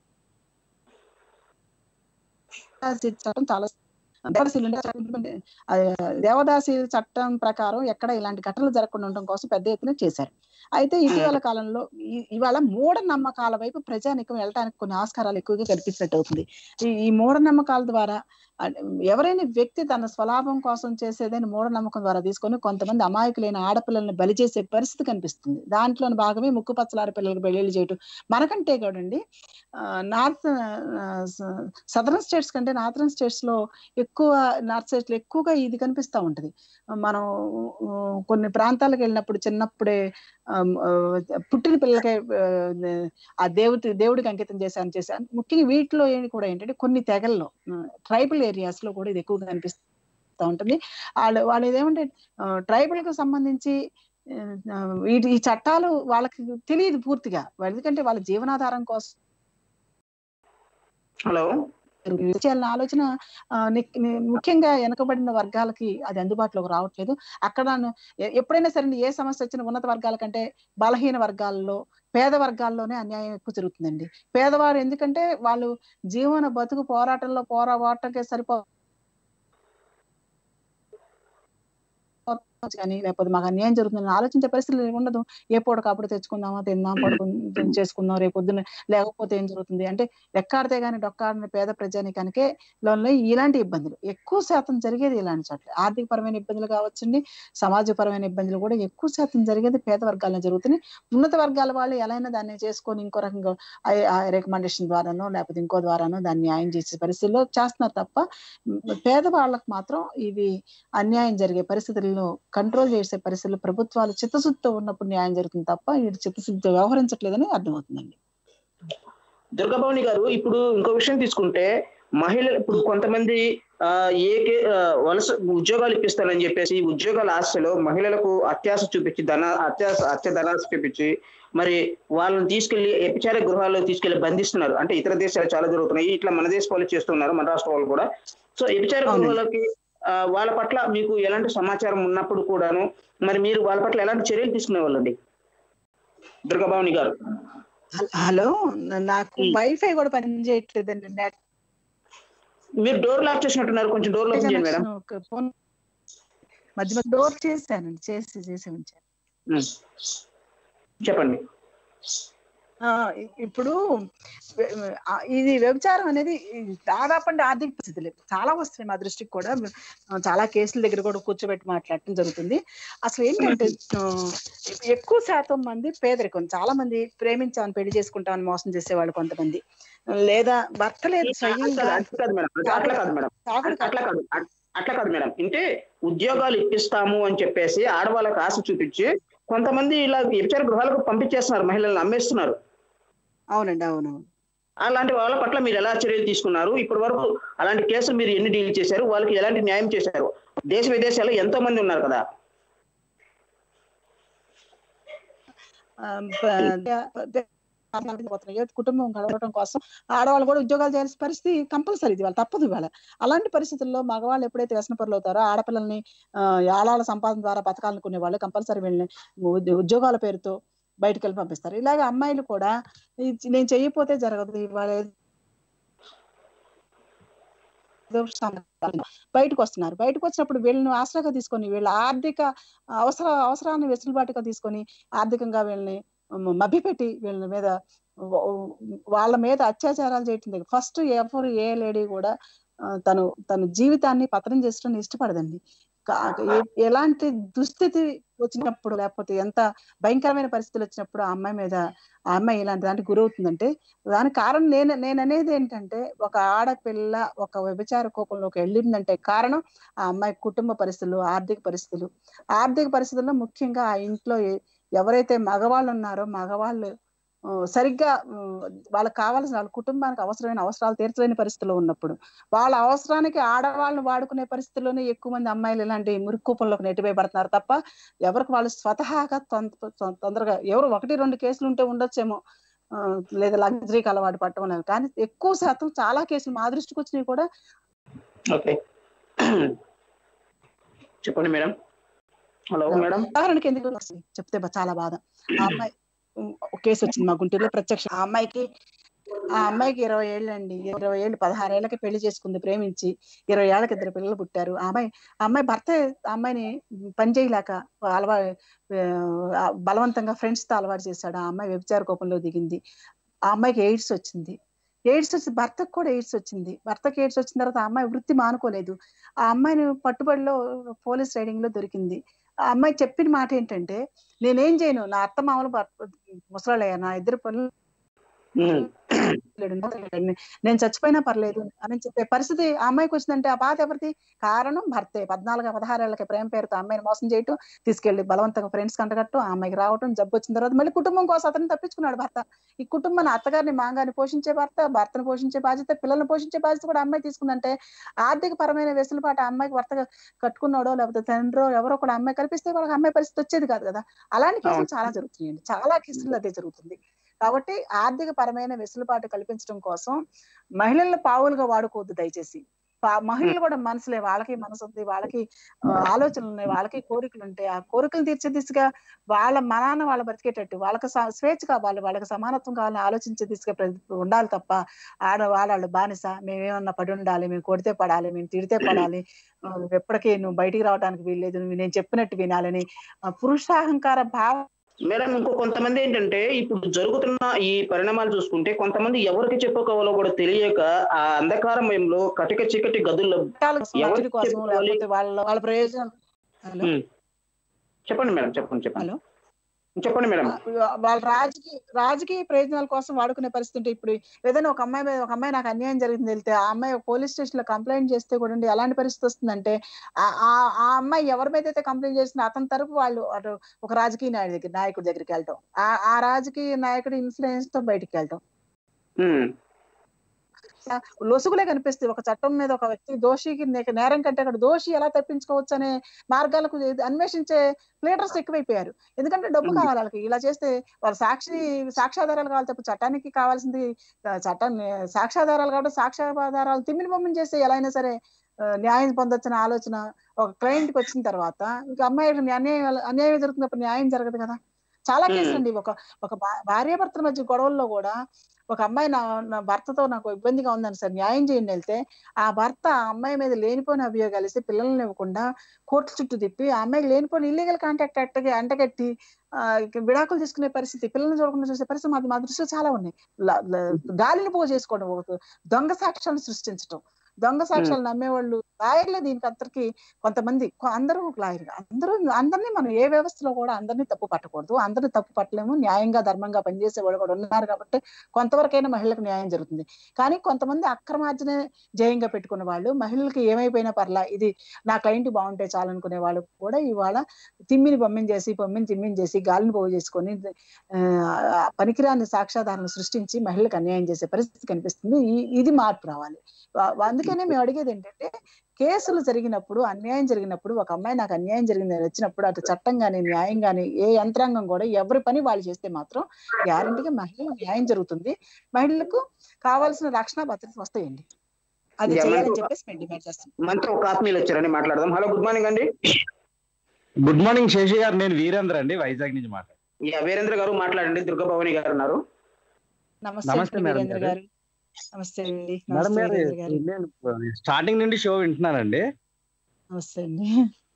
Speaker 2: చట్టం చాలా దేవదాసులు ఉండే చట్టం ఉండే, ఆ, దేవదాసి చట్టం ప్రకారం ఎక్కడ ఇలాంటి ఘటనలు జరగకుండా ఉండడం కోసం పెద్ద ఎత్తున చేశారు అయితే ఇటీవల కాలంలో ఈ- ఇవాళ మూఢ నమ్మకాల వైపు ప్రజానికం వెళ్ళడానికి కొన్ని ఆస్కారాలు ఎక్కువగా కనిపించినట్టు అవుతుంది ఈ ఈ మూఢ నమ్మకాల ద్వారా ఆ, ఎవరైనా వ్యక్తి తన స్వలాభం కోసం చేసేదని మూఢనమ్మకం ద్వారా తీసుకొని కొంతమంది అమాయకులైన ఆడపిల్లల్ని బలి చేసే పరిస్థితి కనిపిస్తుంది దాంట్లో భాగమే ముక్కు పచ్చలార పిల్లలకు పెళ్లిళ్ళు చేయటం మనకంటే కూడండి నార్త్ సదరన్ స్టేట్స్ కంటే నార్థరన్ స్టేట్స్ లో ఎక్కువ నార్త్ స్టేట్స్ లో ఎక్కువగా ఇది కనిపిస్తా ఉంటది మనం ఆ, కొన్ని ప్రాంతాలకు వెళ్ళినప్పుడు చిన్నప్పుడే ఆమ్, ఆ, పుట్టిన పిల్లలకే ఆ, ఆ దేవుడి దేవుడికి అంకితం చేశాను చేశాను ముఖ్యంగా వీటిలో ఏంటి కూడా ఏంటంటే కొన్ని తెగల్లో ట్రైబల్ ఏరియాస్ లో కూడా ఇది ఎక్కువగా కనిపిస్తూ ఉంటుంది వాళ్ళు వాళ్ళు ఇదేమంటే ట్రైబల్ కు సంబంధించి ఆ, వీటి ఈ చట్టాలు వాళ్ళకి తెలియదు పూర్తిగా ఎందుకంటే వాళ్ళ జీవనాధారం కోసం
Speaker 1: హలో
Speaker 2: చేయాలన్న ఆలోచన ఆ, ని- ని- ముఖ్యంగా వెనకబడిన వర్గాలకి అది అందుబాటులోకి రావట్లేదు అక్కడ ఎ- ఎప్పుడైనా సరే ఏ సమస్య వచ్చిన ఉన్నత వర్గాల కంటే బలహీన వర్గాల్లో పేద వర్గాల్లోనే అన్యాయం ఎక్కువ జరుగుతుందండి పేదవారు ఎందుకంటే వాళ్ళు జీవన బతుకు పోరాటంలో పోరాటంకే సరిపో కానీ లేకపోతే మాకు అన్యాయం జరుగుతుందని ఆలోచించే పరిస్థితులు ఉండదు ఏ పూట కాపుడు తెచ్చుకుందామా తిందాం పడుకుందాం చేసుకుందాం రేపు పొద్దున్న లేకపోతే ఏం జరుగుతుంది అంటే లెక్కాడితే గానీ డొక్కాడిన పేద ప్రజానికానికే లోన్లో ఇలాంటి ఇబ్బందులు ఎక్కువ శాతం జరిగేది ఇలాంటి చోట్ల ఆర్థిక పరమైన ఇబ్బందులు కావచ్చండి సమాజపరమైన ఇబ్బందులు కూడా ఎక్కువ శాతం జరిగేది పేద వర్గాల్లో జరుగుతున్నాయి ఉన్నత వర్గాల వాళ్ళు ఎలా అయినా దాన్ని చేసుకొని ఇంకో రకంగా రికమెండేషన్ ద్వారానో లేకపోతే ఇంకో ద్వారానో దాన్ని న్యాయం చేసే పరిస్థితుల్లో చేస్తున్నారు తప్ప మ్, పేదవాళ్ళకు మాత్రం ఇవి అన్యాయం జరిగే పరిస్థితులను కంట్రోల్ చేసే పరిస్థితులు ప్రభుత్వాలు చిత్తశుద్ధితో ఉన్నప్పుడు న్యాయం జరుగుతుంది తప్ప వీడు చిత్తశుద్ధితో వ్యవహరించట్లేదని అర్థమవుతుందండి
Speaker 1: దుర్గాభవాని గారు ఇప్పుడు ఇంకో విషయం తీసుకుంటే మహిళలు ఇప్పుడు కొంతమంది ఆ ఏకే ఆ, వలస ఉద్యోగాలు ఇప్పిస్తానని చెప్పేసి ఉద్యోగాల ఆశలో మహిళలకు అత్యాశ చూపించి ధన అత్యాశ అత్య ధనాశ చూపించి మరి వాళ్ళని తీసుకెళ్లి వ్యభిచార గృహాల్లో తీసుకెళ్లి బంధిస్తున్నారు అంటే ఇతర దేశాలు చాలా జరుగుతున్నాయి ఇట్లా మన దేశ వాళ్ళు చేస్తున్నారు మన రాష్ట్ర వాళ్ళు కూడా సో వ్యభిచార
Speaker 2: అవునండి.
Speaker 1: గృహాలకి ఆ, వాళ్ళ పట్ల మీకు ఎలాంటి సమాచారం ఉన్నప్పుడు కూడాను మరి మీరు వాళ్ళ పట్ల ఎలాంటి చర్యలు తీసుకునే వాళ్ళండి దుర్గాభవాని గారు
Speaker 2: హ- హలో నాకు
Speaker 1: మ్.
Speaker 2: వైఫై కూడా పనిచేయట్లేదండి నెట్
Speaker 1: మీరు డోర్ లాక్ చేసినట్టున్నారు కొంచెం డోర్ లాక్ చేయండి మేడం
Speaker 2: ఫోన్ మధ్య మధ్య డోర్ చేశానండి చేసి చేసి ఉంచాను
Speaker 1: ఉమ్. చెప్పండి
Speaker 2: ఆ, ఇ- ఇప్పుడు వె- ఆ, ఇది వ్యభిచారం అనేది ఇది దాదాపు అంటే ఆర్థిక పరిస్థితులు చాలా వస్తున్నాయి మా దృష్టికి కూడా ఆ, చాలా కేసుల దగ్గర కూడా కూర్చోబెట్టి మాట్లాడటం జరుగుతుంది అసలు ఏంటంటే ఆ, ఎక్కువ శాతం మంది పేదరికం చాలా మంది ప్రేమించామని పెళ్లి చేసుకుంటామని మోసం చేసేవాళ్ళు కొంతమంది లేదా భర్త లేదు
Speaker 1: అట్లా
Speaker 2: స్వయంగా
Speaker 1: అట్లా కాదు మేడం అట్లా కాదు మేడం
Speaker 2: తాగుడు
Speaker 1: అట్లా కాదు అట్- అట్లా కాదు మేడం అంటే ఉద్యోగాలు ఇప్పిస్తాము అని చెప్పేసి ఆడవాళ్ళకి ఆశ చూపించి కొంతమంది ఇలా వ్యభిచార గృహాలకు పంపించేస్తున్నారు మహిళలను అమ్మేస్తున్నారు
Speaker 2: అవునండి అవును
Speaker 1: అలాంటి వాళ్ళ పట్ల మీరు ఎలా చర్యలు తీసుకున్నారు ఇప్పటి వరకు అలాంటి కేసులు మీరు ఎన్ని డీల్ చేశారు వాళ్ళకి ఎలాంటి న్యాయం చేశారు దేశ విదేశాల్లో ఎంతో మంది ఉన్నారు కదా
Speaker 2: ఆ, ప- పోతున్నాయి. ఏ కుటుంబం గడవడం కోసం ఆడవాళ్ళు కూడా ఉద్యోగాలు చేయాల్సిన పరిస్థితి కంపల్సరీ ఇది వాళ్ళు తప్పదు ఇవాళ అలాంటి పరిస్థితుల్లో మగవాళ్ళు ఎప్పుడైతే వ్యసన పరులు అవుతారో ఆడపిల్లల్ని ఆ, ఆడాల సంపాదన ద్వారా బతకాలనుకునే వాళ్ళు కంపల్సరీ వీళ్ళని ఉద్య- ఉద్యోగాల పేరుతో బయటకు వెళ్ళి పంపిస్తారు ఇలాగే అమ్మాయిలు కూడా ఈ- నేను చెయ్యపోతే జరగదు ఇవాళ ఏదో సంఘటన. బయటకు వస్తున్నారు బయటకు వచ్చినప్పుడు వీళ్ళని ఆసరాగా తీసుకొని వీళ్ళ ఆర్థిక అవసర అవసరాన్ని వెసులుబాటుగా తీసుకొని ఆర్థికంగా వీళ్ళని మ- మభ్యపెట్టి వీళ్ళ మీద వా- వాళ్ళ మీద అత్యాచారాలు చేయటం దగ్గర ఫస్ట్ ఎవరు ఏ లేడీ కూడా ఆ, తను తన జీవితాన్ని పతనం చేసుకోవడం ఇష్టపడదండి కా- ఎ- ఎలాంటి దుస్థితి వచ్చినప్పుడు లేకపోతే ఎంత భయంకరమైన పరిస్థితులు వచ్చినప్పుడు ఆ అమ్మాయి మీద ఆ అమ్మాయి ఇలాంటి దానికి గురవుతుందంటే దానికి కారణం నేను నేను అనేది ఏంటంటే ఒక ఆడపిల్ల ఒక వ్యభిచార కోపంలోకి వెళ్ళిందంటే కారణం ఆ అమ్మాయి కుటుంబ పరిస్థితులు ఆర్థిక పరిస్థితులు ఆర్థిక పరిస్థితుల్లో ముఖ్యంగా ఆ ఇంట్లో ఎ- ఎవరైతే మగవాళ్ళు ఉన్నారో మగవాళ్ళు ఆ, సరిగ్గా ఆ, వాళ్ళకి కావాల్సిన వాళ్ళ కుటుంబానికి అవసరమైన అవసరాలు తీర్చలేని పరిస్థితిలో ఉన్నప్పుడు వాళ్ళ అవసరానికి ఆడవాళ్ళని వాడుకునే పరిస్థితుల్లోనే ఎక్కువ మంది అమ్మాయిలు ఇలాంటి మురికూపంలోకి నెట్టివేయబడుతున్నారు తప్ప ఎవరికి వాళ్ళు స్వతహాగా తొంద- తొం- తొందరగా ఎవరు ఒకటి రెండు కేసులు ఉంటే ఉండొచ్చేమో ఆ, లేదా లగ్జరీకి అలవాటు పట్టడం లేదు కానీ ఎక్కువ శాతం చాలా కేసులు మా దృష్టికి వచ్చినవి కూడా
Speaker 1: ఓకే చెప్పండి మేడం హలో మేడం
Speaker 2: ఉదాహరణకి ఎందుకు వస్తుంది చెప్తే బా- చాలా బాధ ఆ అమ్మాయి ఉమ్, ఒక కేసు వచ్చింది మా గుంటూరులో ప్రత్యక్ష ఆ అమ్మాయికి ఆ అమ్మాయికి ఇరవై ఏళ్ళు అండి ఇరవై ఏళ్ళు పదహారు ఏళ్ళకి పెళ్లి చేసుకుంది ప్రేమించి ఇరవై ఏళ్ళకి ఇద్దరు పిల్లలు పుట్టారు ఆ అమ్మాయి ఆ అమ్మాయి భర్త ఆ అమ్మాయిని పని చేయలేక అలవా ఆ, బలవంతంగా ఫ్రెండ్స్ తో అలవాటు చేశాడు ఆ అమ్మాయి వ్యభిచార కోపంలో దిగింది ఆ అమ్మాయికి ఎయిడ్స్ వచ్చింది ఎయిడ్స్ వచ్చి భర్తకు కూడా ఎయిడ్స్ వచ్చింది భర్తకి ఎయిడ్స్ వచ్చిన తర్వాత ఆ అమ్మాయి వృత్తి మానుకోలేదు ఆ అమ్మాయిని పట్టుబడిలో పోలీస్ రైడింగ్ లో దొరికింది ఆ అమ్మాయి చెప్పిన మాట ఏంటంటే నేనేం చేయను నా అత్త మామూలు ముసలాళ్ళయ్యా నా ఇద్దరు పనులు
Speaker 1: ఉమ్,
Speaker 2: లేడు, లేడు. నేను చచ్చిపోయినా పర్లేదు అని చెప్పే పరిస్థితి ఆ అమ్మాయికి వచ్చిందంటే ఆ బాధ ఎవరిది కారణం భర్తే పద్నాలుగు పదహారేళ్ళకి ప్రేమ పేరుతో ఆ అమ్మాయిని మోసం చేయటం తీసుకెళ్లి బలవంతంగా ఫ్రెండ్స్ కంటగట్టు ఆ అమ్మాయికి రావటం జబ్బు వచ్చిన తర్వాత మళ్ళీ కుటుంబం కోసం అతను తప్పించుకున్నాడు భర్త ఈ కుటుంబాన్ని అత్తగారిని మాంగాన్ని పోషించే భర్త భర్తను పోషించే బాధ్యత పిల్లల్ని పోషించే బాధ్యత కూడా అమ్మాయి తీసుకుందంటే ఆర్థిక పరమైన వెసులుబాటు ఆ అమ్మాయికి భర్తగా కట్టుకున్నాడో లేకపోతే తండ్రో ఎవరో కూడా అమ్మాయి కల్పిస్తే వాళ్ళకి అమ్మాయి పరిస్థితి వచ్చేది కాదు కదా అలాంటి కేసులు
Speaker 1: అవును.
Speaker 2: చాలా జరుగుతున్నాయండి చాలా కేసులు అదే జరుగుతుంది కాబట్టి ఆర్థిక పరమైన వెసులుబాటు కల్పించడం కోసం మహిళలను పావులుగా వాడుకోవద్దు దయచేసి పా- మహిళలు కూడా మనసులే వాళ్ళకి మనసు ఉంది వాళ్ళకి ఆ, ఆలోచనలు ఉన్నాయి వాళ్ళకి కోరికలు ఉంటాయి ఆ కోరికలు తీర్చే దిశగా వాళ్ళ మనాన్న వాళ్ళు బ్రతికేటట్టు వాళ్ళకి స- స్వేచ్ఛ కావాలి వాళ్ళకి సమానత్వం కావాలని ఆలోచించే దిశగా ప్ర- ఉండాలి తప్ప ఆడ వాళ్ళ బానిస మేమేమన్నా పడి ఉండాలి మేము కొడితే పడాలి మేము తిడితే పడాలి ఆ, నువ్వు ఎప్పటికీ నువ్వు బయటికి రావడానికి వీల్లేదు నువ్వు నేను చెప్పినట్టు వినాలని ఆ, పురుషాహంకార భావం
Speaker 1: మేడం ఇంకో కొంతమంది ఏంటంటే ఇప్పుడు జరుగుతున్న ఈ పరిణామాలు చూసుకుంటే కొంతమంది ఎవరికి చెప్పుకోవాలో కూడా తెలియక ఆ అంధకారమయంలో కటిక చీకటి గదుల్లో
Speaker 2: చట్టాల కోసం,
Speaker 1: ఎవరు
Speaker 2: అభివృద్ధి కోసం
Speaker 1: చెప్పుకోవాలి?
Speaker 2: లేకపోతే వాళ్ళ వాళ్ళ ప్రయోజనం హలో
Speaker 1: ఉమ్. చెప్పండి మేడం చెప్పండి చెప్పండి
Speaker 2: హలో
Speaker 1: చెప్పండి మేడం
Speaker 2: వాళ్ళ రాజకీయ రాజకీయ ప్రయోజనాల కోసం వాడుకునే పరిస్థితి ఉంటే ఇప్పుడు ఏదైనా ఒక అమ్మాయి మీద ఒక అమ్మాయి నాకు అన్యాయం జరిగింది వెళ్తే ఆ అమ్మాయి ఒక పోలీస్ స్టేషన్ లో కంప్లైంట్ చేస్తే కూడా అండి ఎలాంటి పరిస్థితి వస్తుందంటే ఆ ఆ- ఆ అమ్మాయి ఎవరి మీద అయితే కంప్లైంట్ చేసిందో అతని తరపు వాళ్ళు అటు ఒక రాజకీయ నాయకుడి దగ్గర నాయకుడి దగ్గరికి వెళ్ళటం ఆ ఆ రాజకీయ నాయకుడి ఇన్ఫ్లుయెన్స్ తో బయటికి వెళ్ళటం
Speaker 1: ఉమ్.
Speaker 2: లొసుగులే కనిపిస్తాయి ఒక చట్టం మీద ఒక వ్యక్తి దోషికి నే- నేరం కంటే అక్కడ దోషి ఎలా తప్పించుకోవచ్చు అనే మార్గాలకు ఇది అన్వేషించే ప్లేటర్స్ ఎక్కువైపోయారు ఎందుకంటే డబ్బు
Speaker 1: Hmm.
Speaker 2: కావాలి వాళ్ళకి ఇలా చేస్తే వాళ్ళ సాక్షి సాక్ష్యాధారాలు కావాలి తప్ప చట్టానికి కావాల్సింది ఆ, చట్టాన్ని సాక్ష్యాధారాలు కాబట్టి సాక్ష్యాధారాలు తిమ్మిని బొమ్మని చేస్తే ఎలా అయినా సరే ఆ, న్యాయం పొందొచ్చని ఆలోచన ఒక క్లయింట్ కి వచ్చిన తర్వాత ఇంకా అమ్మాయి అన్యాయం అన్యాయం జరుగుతున్నప్పుడు న్యాయం జరగదు కదా చాలా
Speaker 1: Hmm.
Speaker 2: కేసులు అండి ఒక ఒక భా- భార్యాభర్తల మధ్య గొడవల్లో కూడా ఒక అమ్మాయి నా నా భర్తతో నాకు ఇబ్బందిగా ఉందని సార్ న్యాయం చేయండి వెళ్తే ఆ భర్త ఆ అమ్మాయి మీద లేనిపోయిన అభియోగాలు ఇస్తే పిల్లల్ని ఇవ్వకుండా కోర్టు చుట్టూ తిప్పి ఆ అమ్మాయికి లేనిపోయిన ఇల్లీగల్ కాంటాక్ట్ అట్టకి అంటగట్టి ఆ, ఇక విడాకులు తీసుకునే పరిస్థితి పిల్లల్ని చూడకుండా చూసే పరిస్థితి మా మా దృష్టిలో చాలా ఉన్నాయి ల- ల- గాలిని పోగు చేసుకోవడం ఒక దొంగ సాక్ష్యాలను సృష్టించడం దొంగ సాక్ష్యాలు నమ్మేవాళ్ళు లాయర్లే దీనికి అందరికి కొంతమంది కొ- అందరూ లాయర్ అందరూ అందరినీ మనం ఏ వ్యవస్థలో కూడా అందరినీ తప్పు పట్టకూడదు అందరినీ తప్పు పట్టలేము న్యాయంగా ధర్మంగా పనిచేసే వాళ్ళు కూడా ఉన్నారు కాబట్టి కొంతవరకైనా మహిళలకు న్యాయం జరుగుతుంది కానీ కొంతమంది అక్రమార్జనే జయంగా పెట్టుకున్న వాళ్ళు మహిళలకు ఏమైపోయినా పర్లా ఇది నా క్లయింట్ బాగుంటే చాలు అనుకునే వాళ్ళు కూడా ఇవాళ తిమ్మిని బొమ్మిని చేసి బొమ్మిని తిమ్మిని చేసి గాలిని పోగు చేసుకొని ఆ, పనికిరాని సాక్ష్యాధారాలను సృష్టించి మహిళలకు అన్యాయం చేసే పరిస్థితి కనిపిస్తుంది ఈ- ఇది మార్పు రావాలి వా- వా- అందుకే అందుకనే మేము అడిగేది ఏంటంటే కేసులు జరిగినప్పుడు అన్యాయం జరిగినప్పుడు ఒక అమ్మాయి నాకు అన్యాయం జరిగింది అని వచ్చినప్పుడు అటు చట్టం గాని న్యాయం గాని ఏ యంత్రాంగం కూడా ఎవరి పని వాళ్ళు చేస్తే మాత్రం గ్యారంటీగా మహిళలకు న్యాయం జరుగుతుంది మహిళలకు కావాల్సిన రక్షణ భద్రత వస్తాయండి అది
Speaker 1: యా,
Speaker 2: చేయాలని
Speaker 1: మనకు-
Speaker 2: చెప్పేసి మేము డిమాండ్ చేస్తాం
Speaker 1: మనతో ఒక ఆత్మీయులు వచ్చారని మాట్లాడదాం హలో గుడ్ మార్నింగ్ అండి
Speaker 6: గుడ్ మార్నింగ్ శేషి గారు నేను వీరేంద్ర అండి వైజాగ్ నుంచి మాట్లాడు
Speaker 1: యా, వీరేంద్ర గారు మాట్లాడండి దుర్గభవాని గారు ఉన్నారు
Speaker 2: నమస్తే
Speaker 6: నమస్తే
Speaker 2: అండి
Speaker 6: మేడం
Speaker 2: వీరేంద్ర
Speaker 6: గారు.
Speaker 2: గారు నమస్తే అండి
Speaker 6: మేడం
Speaker 2: నమస్తే
Speaker 6: గారు
Speaker 2: వీరేంద్ర గారు
Speaker 6: నేను స్టార్టింగ్ నుండి షో వింటున్నానండి
Speaker 2: నమస్తే అండి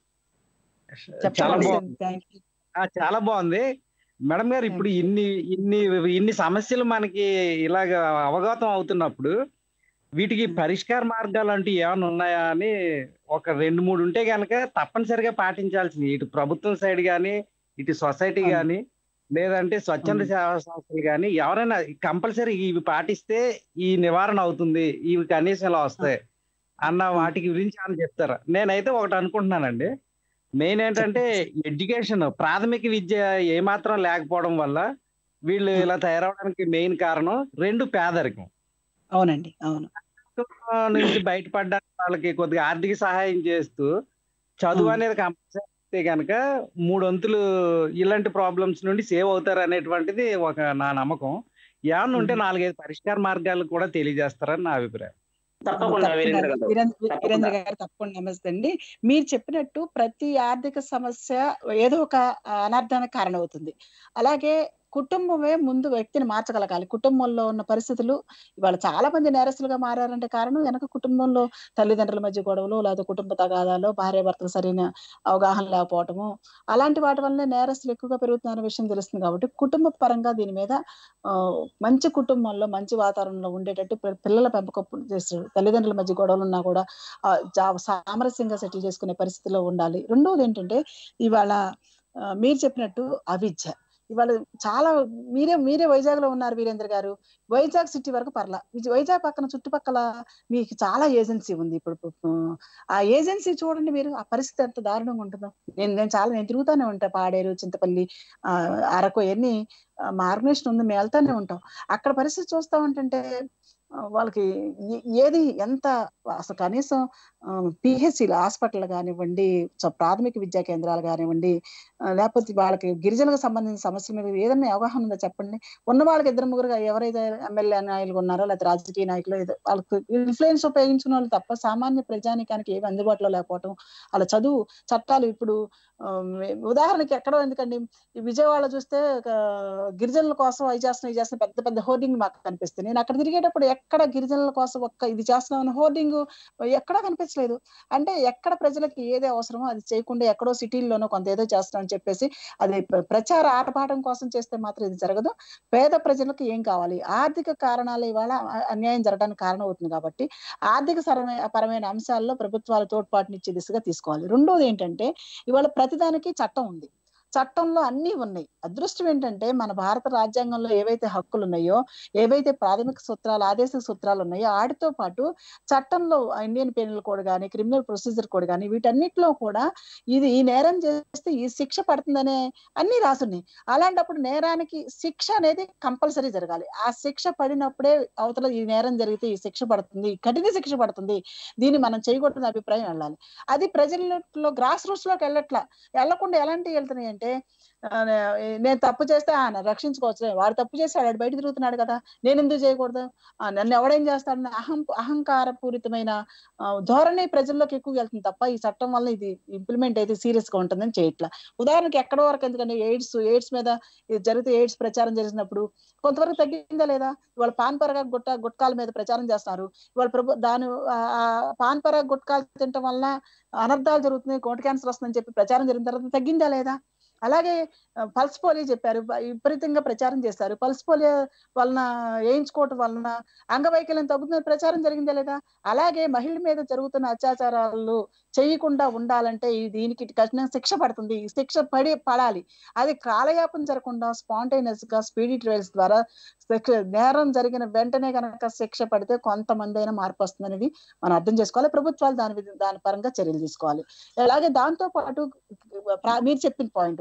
Speaker 6: చాలా
Speaker 2: చెప్పండి
Speaker 6: బాగుంది
Speaker 2: థ్యాంక్ యూ
Speaker 6: ఆ, చాలా బాగుంది మేడం గారు ఇప్పుడు ఇన్ని ఇన్ని ఇన్ని సమస్యలు మనకి ఇలాగ అవగతం అవుతున్నప్పుడు వీటికి పరిష్కార మార్గాలు అంటూ ఏమైనా ఉన్నాయా అని ఒక రెండు మూడు ఉంటే గనక తప్పనిసరిగా పాటించాల్సింది ఇటు ప్రభుత్వం సైడ్ కానీ ఇటు సొసైటీ
Speaker 2: అవును.
Speaker 6: కానీ లేదంటే స్వచ్ఛంద
Speaker 2: అవును.
Speaker 6: సేవా సంస్థలు కానీ ఎవరైనా కంపల్సరీ ఇవి పాటిస్తే ఈ నివారణ అవుతుంది ఇవి కనీసం ఇలా వస్తాయి అన్న వాటికి గురించి అని చెప్తారా నేనైతే ఒకటి అనుకుంటున్నానండి మెయిన్ ఏంటంటే ఎడ్యుకేషన్ ప్రాథమిక విద్య ఏమాత్రం లేకపోవడం వల్ల వీళ్ళు ఇలా తయారవడానికి మెయిన్ కారణం రెండు పేదరికం
Speaker 2: అవునండి అవును
Speaker 6: ఆ, నుంచి బయటపడడానికి వాళ్ళకి కొద్దిగా ఆర్థిక సహాయం చేస్తూ చదువు
Speaker 2: అవును.
Speaker 6: అనేది కంపల్సరీ అయితే కనుక మూడొంతులు ఇలాంటి ప్రాబ్లమ్స్ నుండి సేవ్ అవుతారు అనేటువంటిది ఒక నా నమ్మకం ఏమన్నా ఉంటే
Speaker 2: మ్మ్.
Speaker 6: నాలుగైదు పరిష్కార మార్గాలు కూడా తెలియజేస్తారని నా అభిప్రాయం
Speaker 1: తప్పకుండా వీరేంద్ర గారు
Speaker 2: వీరేంద్ర
Speaker 1: తప్పకుండా.
Speaker 2: వీరేంద్ర గారు తప్పకుండా నమస్తే అండి మీరు చెప్పినట్టు ప్రతి ఆర్థిక సమస్య ఏదో ఒక అనర్థానికి కారణమవుతుంది అలాగే కుటుంబమే ముందు వ్యక్తిని మార్చగలగాలి కుటుంబంలో ఉన్న పరిస్థితులు ఇవాళ చాలా మంది నేరస్తులుగా మారారంటే కారణం వెనక కుటుంబంలో తల్లిదండ్రుల మధ్య గొడవలు లేదా కుటుంబ తగాదాలు భార్య భర్తలు సరైన అవగాహన లేకపోవటము అలాంటి వాటి వల్లనే నేరస్తులు ఎక్కువగా పెరుగుతున్న విషయం తెలుస్తుంది కాబట్టి కుటుంబ పరంగా దీని మీద ఆ, మంచి కుటుంబంలో మంచి వాతావరణంలో ఉండేటట్టు పి- పిల్లల పెంపకం చేస్తారు తల్లిదండ్రుల మధ్య గొడవలు ఉన్నా కూడా ఆ, జా- సామరస్యంగా సెటిల్ చేసుకునే పరిస్థితిలో ఉండాలి రెండవది ఏంటంటే ఇవాళ ఆ, మీరు చెప్పినట్టు అవిద్య ఇవాళ చాలా మీరే మీరే వైజాగ్ లో ఉన్నారు వీరేంద్ర గారు వైజాగ్ సిటీ వరకు పర్లా విజ- వైజాగ్ పక్కన చుట్టుపక్కల మీకు చాలా ఏజెన్సీ ఉంది ఇప్పుడు ఆ, ఆ ఏజెన్సీ చూడండి మీరు ఆ పరిస్థితి ఎంత దారుణంగా ఉంటుందో నేను నేను చాలా నేను తిరుగుతానే ఉంటా పాడేరు చింతపల్లి ఆ అరకు ఎన్ని మా ఆర్గనైజేషన్ ఉంది మేము వెళ్తానే ఉంటాం అక్కడ పరిస్థితి చూస్తా ఉంటుంటే ఆ, వాళ్ళకి ఏ- ఏది ఎంత అసలు కనీసం పిహెచ్సిలు హాస్పిటల్ కానివ్వండి చ- ప్రాథమిక విద్యా కేంద్రాలు కానివ్వండి ఆ, లేకపోతే వాళ్ళకి గిరిజనులకు సంబంధించిన సమస్యల మీద ఏదైనా అవగాహన ఉందో చెప్పండి ఉన్న వాళ్ళకి ఇద్దరు ముగ్గురు ఎవరైతే ఎమ్మెల్యే నాయకులు ఉన్నారో లేకపోతే రాజకీయ నాయకులు ఏదో వాళ్ళకి ఇన్ఫ్లుయెన్స్ ఉపయోగించిన వాళ్ళు తప్ప సామాన్య ప్రజానికానికి ఏమి అందుబాటులో లేకపోవటం వాళ్ళ చదువు చట్టాలు ఇప్పుడు ఆ, ఉదాహరణకి ఎక్కడో ఎందుకండి ఈ విజయవాడ చూస్తే ఒక గిరిజనుల కోసం అవి చేస్తున్నాం ఇది చేస్తున్నాం పెద్ద పెద్ద హోర్డింగ్ మాకు కనిపిస్తుంది నేను అక్కడ తిరిగేటప్పుడు ఎక్కడ గిరిజనుల కోసం ఒక్క ఇది చేస్తున్నాం అనే హోర్డింగ్ ఎక్కడా కనిపించలేదు అంటే ఎక్కడ ప్రజలకి ఏది అవసరమో అది చేయకుండా ఎక్కడో సిటీల్లోనో కొంత ఏదో చేస్తున్నాం అని చెప్పేసి అది ప్ర- ప్రచార ఆటపాఠం కోసం చేస్తే మాత్రం ఇది జరగదు పేద ప్రజలకు ఏం కావాలి ఆర్థిక కారణాలు ఇవాళ అ- అన్యాయం జరగడానికి కారణం అవుతుంది కాబట్టి ఆర్థిక సరమైన పరమైన అంశాల్లో ప్రభుత్వాలు తోడ్పాటునిచ్చే దిశగా తీసుకోవాలి రెండోది ఏంటంటే ఇవాళ ప్రతిదానికి చట్టం ఉంది చట్టంలో అన్ని ఉన్నాయి అదృష్టం ఏంటంటే మన భారత రాజ్యాంగంలో ఏవైతే హక్కులు ఉన్నాయో ఏవైతే ప్రాథమిక సూత్రాలు ఆదేశిక సూత్రాలు ఉన్నాయో వాటితో పాటు చట్టంలో ఇండియన్ పీనల్ కోడ్ కానీ క్రిమినల్ ప్రొసీజర్ కోడ్ కానీ వీటన్నిటిలో కూడా ఇది ఈ నేరం చేస్తే ఈ శిక్ష పడుతుందనే అన్ని రాసున్నాయి అలాంటప్పుడు నేరానికి శిక్ష అనేది కంపల్సరీ జరగాలి ఆ శిక్ష పడినప్పుడే అవతల ఈ నేరం జరిగితే ఈ శిక్ష పడుతుంది కఠిన శిక్ష పడుతుంది దీన్ని మనం చేయకూడదని అభిప్రాయం వెళ్ళాలి అది ప్రజల్లో గ్రాస్ రూట్స్ లోకి వెళ్ళట్లా వెళ్ళకుండా ఎలాంటివి వెళ్తున్నాయి అంటే ఆ, నే- నేను తప్పు చేస్తే ఆయన రక్షించుకోవచ్చు వాడు తప్పు చేసి వాడు బయట తిరుగుతున్నాడు కదా నేను ఎందుకు చేయకూడదు ఆ, నన్ను ఎవడేం చేస్తాడని అహం అహంకారపూరితమైన ఆ, ధోరణి ప్రజల్లోకి ఎక్కువ వెళ్తుంది తప్ప ఈ చట్టం వల్ల ఇది ఇంప్లిమెంట్ అయితే సీరియస్ గా ఉంటుందని చేయట్లా ఉదాహరణకి ఎక్కడో వరకు ఎందుకంటే ఎయిడ్స్ ఎయిడ్స్ మీద ఇది జరిగితే ఎయిడ్స్ ప్రచారం చేసినప్పుడు కొంతవరకు తగ్గిందా లేదా ఇవాళ పాన్ పరగ గుట్ట గుట్కాల మీద ప్రచారం చేస్తున్నారు ఇవాళ ప్రభు దాని ఆ, ఆ పాన్ పరగ గుట్కాలు తినటం వల్ల అనర్థాలు జరుగుతున్నాయి కోట క్యాన్సర్ వస్తుందని చెప్పి ప్రచారం జరిగిన తర్వాత తగ్గిందా లేదా అలాగే ఆ, పల్స్ పోలియో చెప్పారు బ- విపరీతంగా ప్రచారం చేశారు పల్స్ పోలియో వలన వేయించుకోవటం వలన అంగవైకల్యం తగ్గుతుందని ప్రచారం జరిగిందా లేదా అలాగే మహిళ మీద జరుగుతున్న అత్యాచారాలు చేయకుండా ఉండాలంటే ఈ దీనికి కఠిన శిక్ష పడుతుంది ఈ శిక్ష పడి పడాలి అది కాలయాపన జరగకుండా స్పాంటైనస్ గా స్పీడీ ట్రయల్స్ ద్వారా శిక్ష నేరం జరిగిన వెంటనే కనుక శిక్ష పడితే కొంతమంది అయినా మార్పు వస్తుంది అనేది మనం అర్థం చేసుకోవాలి ప్రభుత్వాలు దాని విధ- దాని పరంగా చర్యలు తీసుకోవాలి అలాగే దాంతో పాటు ప్రా- మీరు చెప్పిన పాయింట్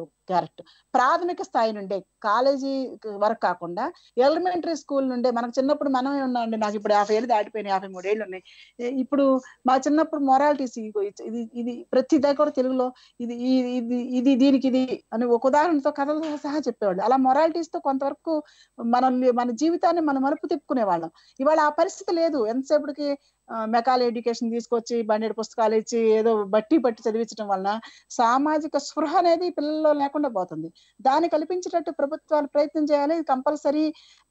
Speaker 2: క్యారెక్టర్ ప్రాథమిక స్థాయి నుండే కాలేజీ వరకు కాకుండా ఎలిమెంటరీ స్కూల్ నుండే మనకు చిన్నప్పుడు మనమే ఉన్నామండి నాకు ఇప్పుడు యాభై ఏళ్ళు దాటిపోయినాయి యాభై మూడు ఏళ్ళు ఉన్నాయి ఏ- ఇప్పుడు మా చిన్నప్పుడు మొరాలిటీస్ ఇది ఇది ప్రతి దగ్గర తెలుగులో ఇది ఈ- ఇది ఇది దీనికి ఇది అని ఒక ఉదాహరణతో కథలతో సహా చెప్పేవాళ్ళు అలా మొరాలిటీస్ తో కొంతవరకు మనల్ని మన జీవితాన్ని మనం మలుపు తిప్పుకునే వాళ్ళం ఇవాళ ఆ పరిస్థితి లేదు ఎంతసేపటికి మెకాల్ ఎడ్యుకేషన్ తీసుకొచ్చి బండెడు పుస్తకాలు ఇచ్చి ఏదో బట్టి పట్టి చదివించడం వలన సామాజిక స్పృహ అనేది పిల్లల్లో లేకుండా పోతుంది దాన్ని కల్పించేటట్టు ప్రభుత్వాలు ప్రయత్నం చేయాలి కంపల్సరీ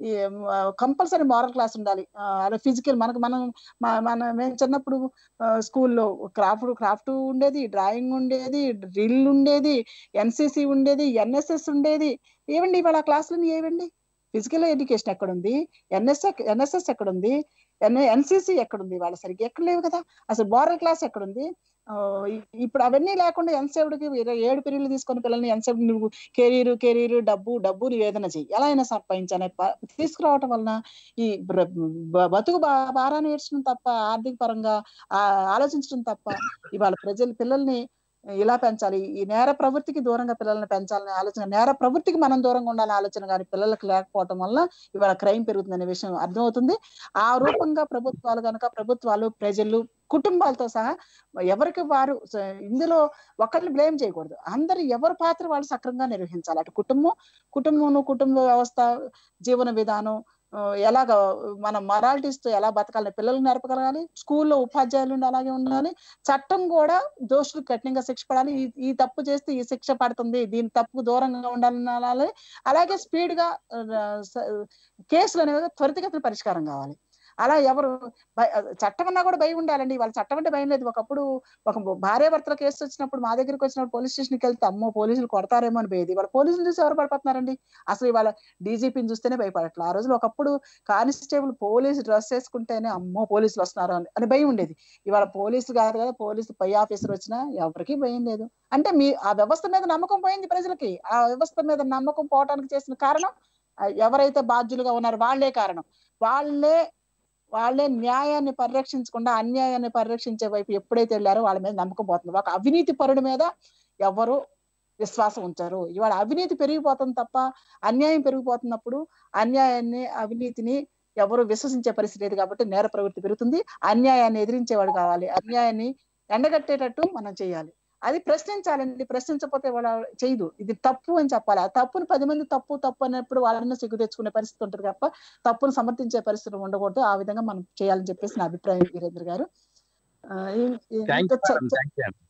Speaker 2: కంపల్సరీ మారల్ క్లాస్ ఉండాలి ఆ, అలా ఫిజికల్ మనకు మనం మ- మన మేము చిన్నప్పుడు స్కూల్లో క్రాఫ్ట్ క్రాఫ్ట్ ఉండేది డ్రాయింగ్ ఉండేది డ్రిల్ ఉండేది ఎన్సిసి ఉండేది ఎన్ఎస్ఎస్ ఉండేది ఏవండి ఇవాళ క్లాసులు ఏవండి ఫిజికల్ ఎడ్యుకేషన్ ఎక్కడుంది ఎన్ఎస్ఎస్ ఎన్ఎస్ఎస్ ఎక్కడుంది ఎన్ ఎన్సిసి ఎక్కడుంది వాళ్ళ సరిగ్గా ఎక్కడ లేవు కదా అసలు మోరల్ క్లాస్ ఎక్కడుంది ఆ, ఇ- ఇప్పుడు అవన్నీ లేకుండా ఎంతసేపుడికి ఇరవై ఏడు పీరియడ్లు తీసుకొని పిల్లల్ని ఎంతసేపు నువ్వు కెరీర్ కెరీర్ డబ్బు డబ్బు నివేదన చెయ్యి ఎలా అయినా సంపాదించాలి ప- తీసుకురావటం వలన ఈ బ్ర- బ- బతుకు బా- భారాన్ని ఏడ్చడం తప్ప ఆర్థిక పరంగా ఆ ఆలోచించడం తప్ప ఇవాళ ప్రజలు పిల్లల్ని ఇలా పెంచాలి ఈ నేర ప్రవృత్తికి దూరంగా పిల్లల్ని పెంచాలనే ఆలోచన నేర ప్రవృత్తికి మనం దూరంగా ఉండాలనే ఆలోచన కానీ పిల్లలకు లేకపోవటం వల్ల ఇవాళ క్రైమ్ పెరుగుతుందనే విషయం అర్థమవుతుంది ఆ రూపంగా ప్రభుత్వాలు కనుక ప్రభుత్వాలు ప్రజలు కుటుంబాలతో సహా ఎవరికి వారు స- ఇందులో ఒకరిని బ్లేమ్ చేయకూడదు అందరు ఎవరి పాత్ర వాళ్ళు సక్రమంగా నిర్వహించాలి అటు కుటుంబం కుటుంబం కుటుంబ వ్యవస్థ జీవన విధానం ఆ, ఎలాగ మన moralities తో ఎలా బతకాలని పిల్లల్ని నేర్పగలగాలి స్కూల్లో ఉపాధ్యాయులు ఉండి అలాగే ఉండాలి చట్టం కూడా దోషులు కఠినంగా శిక్ష పడాలి ఈ- ఈ తప్పు చేస్తే ఈ శిక్ష పడుతుంది దీని తప్పు దూరంగా ఉండాలని అనాలి అలాగే స్పీడ్ గా ఆ, స- కేసులు అనేవి త్వరితగతిన పరిష్కారం కావాలి అలా ఎవరు భయ- చట్టం అన్నా కూడా భయం ఉండాలండి వాళ్ళ చట్టం అంటే భయం లేదు ఒకప్పుడు ఒక భార్య భర్తల కేసు వచ్చినప్పుడు మా దగ్గరికి వచ్చినప్పుడు పోలీస్ స్టేషన్కి వెళ్తే అమ్మో పోలీసులు కొడతారేమో అని భయది వాళ్ళ పోలీసులు చూసి ఎవరు భయపడుతున్నారండి అసలు ఇవాళ డీజీపీని చూస్తేనే భయపడట్లా ఆ రోజులు ఒకప్పుడు కానిస్టేబుల్ పోలీసు డ్రెస్ వేసుకుంటేనే అమ్మో పోలీసులు వస్తున్నారు అని అని భయం ఉండేది ఇవాళ పోలీసులు కాదు కదా పోలీసు పై ఆఫీసర్ వచ్చినా ఎవరికి భయం లేదు అంటే మీ ఆ వ్యవస్థ మీద నమ్మకం పోయింది ప్రజలకి ఆ వ్యవస్థ మీద నమ్మకం పోవటానికి చేసిన కారణం ఆ ఎవరైతే బాధ్యులుగా ఉన్నారో వాళ్ళే కారణం వాళ్ళే వాళ్ళే న్యాయాన్ని పరిరక్షించకుండా అన్యాయాన్ని పరిరక్షించే వైపు ఎప్పుడైతే వెళ్ళారో వాళ్ళ మీద నమ్మకం పోతుంది ఒక అవినీతి పరుడి మీద ఎవరు విశ్వాసం ఉంచారు ఇవాళ అవినీతి పెరిగిపోతుంది తప్ప అన్యాయం పెరిగిపోతున్నప్పుడు అన్యాయాన్ని అవినీతిని ఎవరు విశ్వసించే పరిస్థితి లేదు కాబట్టి నేర ప్రవృత్తి పెరుగుతుంది అన్యాయాన్ని ఎదిరించేవాడు కావాలి అన్యాయాన్ని ఎండగట్టేటట్టు మనం చేయాలి అది ప్రశ్నించాలండి ప్రశ్నించకపోతే వాళ్ళ చేయదు ఇది తప్పు అని చెప్పాలి ఆ తప్పుని పది మంది తప్పు తప్పు అన్నప్పుడు వాళ్ళని సిగ్గు తెచ్చుకునే పరిస్థితి ఉంటుంది తప్ప తప్పును సమర్థించే పరిస్థితి ఉండకూడదు ఆ విధంగా మనం చేయాలని చెప్పేసి నా అభిప్రాయం వీరేంద్ర గారు ఆ, ఈ- ఈ-
Speaker 6: థ్యాంక్
Speaker 2: ఇంకా
Speaker 6: యూ
Speaker 2: చ- చ-
Speaker 6: thank you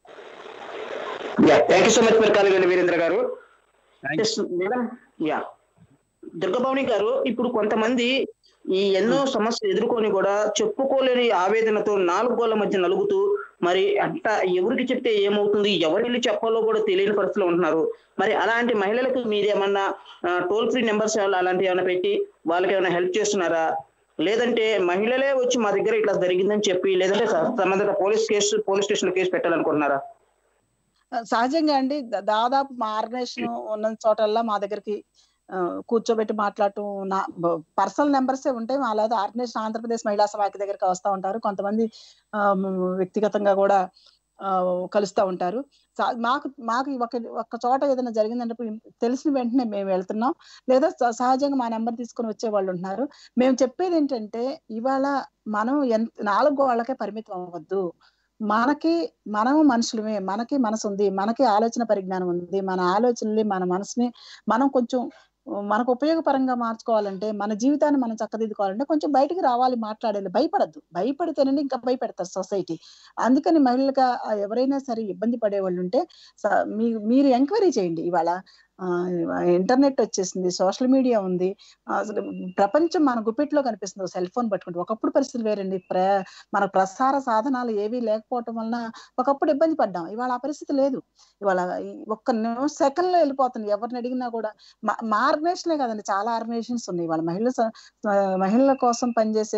Speaker 1: thank you so much for calling Veerendra గారు
Speaker 6: 
Speaker 1: thanks madam yeah Durgabhavani గారు ఇప్పుడు కొంతమంది ఈ ఎన్నో సమస్యలు ఎదుర్కొని కూడా చెప్పుకోలేని ఆవేదనతో నాలుగు గోళ్ల మధ్య నలుగుతూ మరి అంట ఎవరికి చెప్తే ఏమవుతుంది ఎవరు వెళ్ళి చెప్పాలో కూడా తెలియని పరిస్థితిలో ఉంటున్నారు మరి అలాంటి మహిళలకు మీరు ఏమన్నా టోల్ ఫ్రీ నెంబర్స్ అలాంటివి ఏమైనా పెట్టి వాళ్ళకి ఏమైనా హెల్ప్ చేస్తున్నారా లేదంటే మహిళలే వచ్చి మా దగ్గర ఇట్లా జరిగిందని చెప్పి లేదంటే స- సంబంధిత police case police station case పెట్టాలనుకుంటున్నారా
Speaker 2: సహజంగా అండి దా- దాదాపు మా ఆర్గనైజేషన్ ఉన్న చోటల్లా మా దగ్గరికి ఆ, కూర్చోబెట్టి మాట్లాడటం నా పర్సనల్ నెంబర్సే ఉంటాయి మా లేదా ఆర్గనైజేషన్ ఆంధ్రప్రదేశ్ మహిళా సమాఖ్య దగ్గరికి వస్తూ ఉంటారు కొంతమంది ఆ, మ్, వ్యక్తిగతంగా కూడా ఆ, కలుస్తూ ఉంటారు సా- మాకు మాకు ఒక ఒక చోట ఏదైనా జరిగిందంటే ఇప్పుడు తెలిసిన వెంటనే మేము వెళ్తున్నాం లేదా స- సహజంగా మా నెంబర్ తీసుకొని వచ్చే వాళ్ళు ఉంటున్నారు మేము చెప్పేది ఏంటంటే ఇవాళ మనం ఎంత నాలుగు వాళ్ళకే పరిమితం అవ్వద్దు మనకి మనం మనుషులమే మనకి మనసు ఉంది మనకి ఆలోచన పరిజ్ఞానం ఉంది మన ఆలోచనల్ని మన మనసుని మనం కొంచెం మనకు ఉపయోగపరంగా మార్చుకోవాలంటే మన జీవితాన్ని మనం చక్కదిద్దుకోవాలంటే కొంచెం బయటికి రావాలి మాట్లాడాలి భయపడద్దు భయపడితేనండి ఇంకా భయపెడతారు సొసైటీ అందుకని మహిళలుగా ఆ, ఎవరైనా సరే ఇబ్బంది పడే వాళ్ళు ఉంటే స- మీ మీరు ఎంక్వైరీ చేయండి ఇవాళ ఇంటర్నెట్ వచ్చేసింది సోషల్ మీడియా ఉంది ఆ, అసలు ప్రపంచం మన గుప్పిట్లో కనిపిస్తుంది సెల్ ఫోన్ పట్టుకుంటే ఒకప్పుడు పరిస్థితులు వేరండి ప్ర మన ప్రసార సాధనాలు ఏవీ లేకపోవటం వలన ఒకప్పుడు ఇబ్బంది పడ్డాం ఇవాళ ఆ పరిస్థితి లేదు ఇవాళ ఈ ఒక్క నిమిషం సెకండ్ లో వెళ్ళిపోతుంది ఎవరిని అడిగినా కూడా మా- మా ఆర్గనైజేషనే కదండి చాలా ఆర్గనైజేషన్స్ ఉన్నాయి ఇవాళ మహిళల స- ఆ, మహిళల కోసం పనిచేసే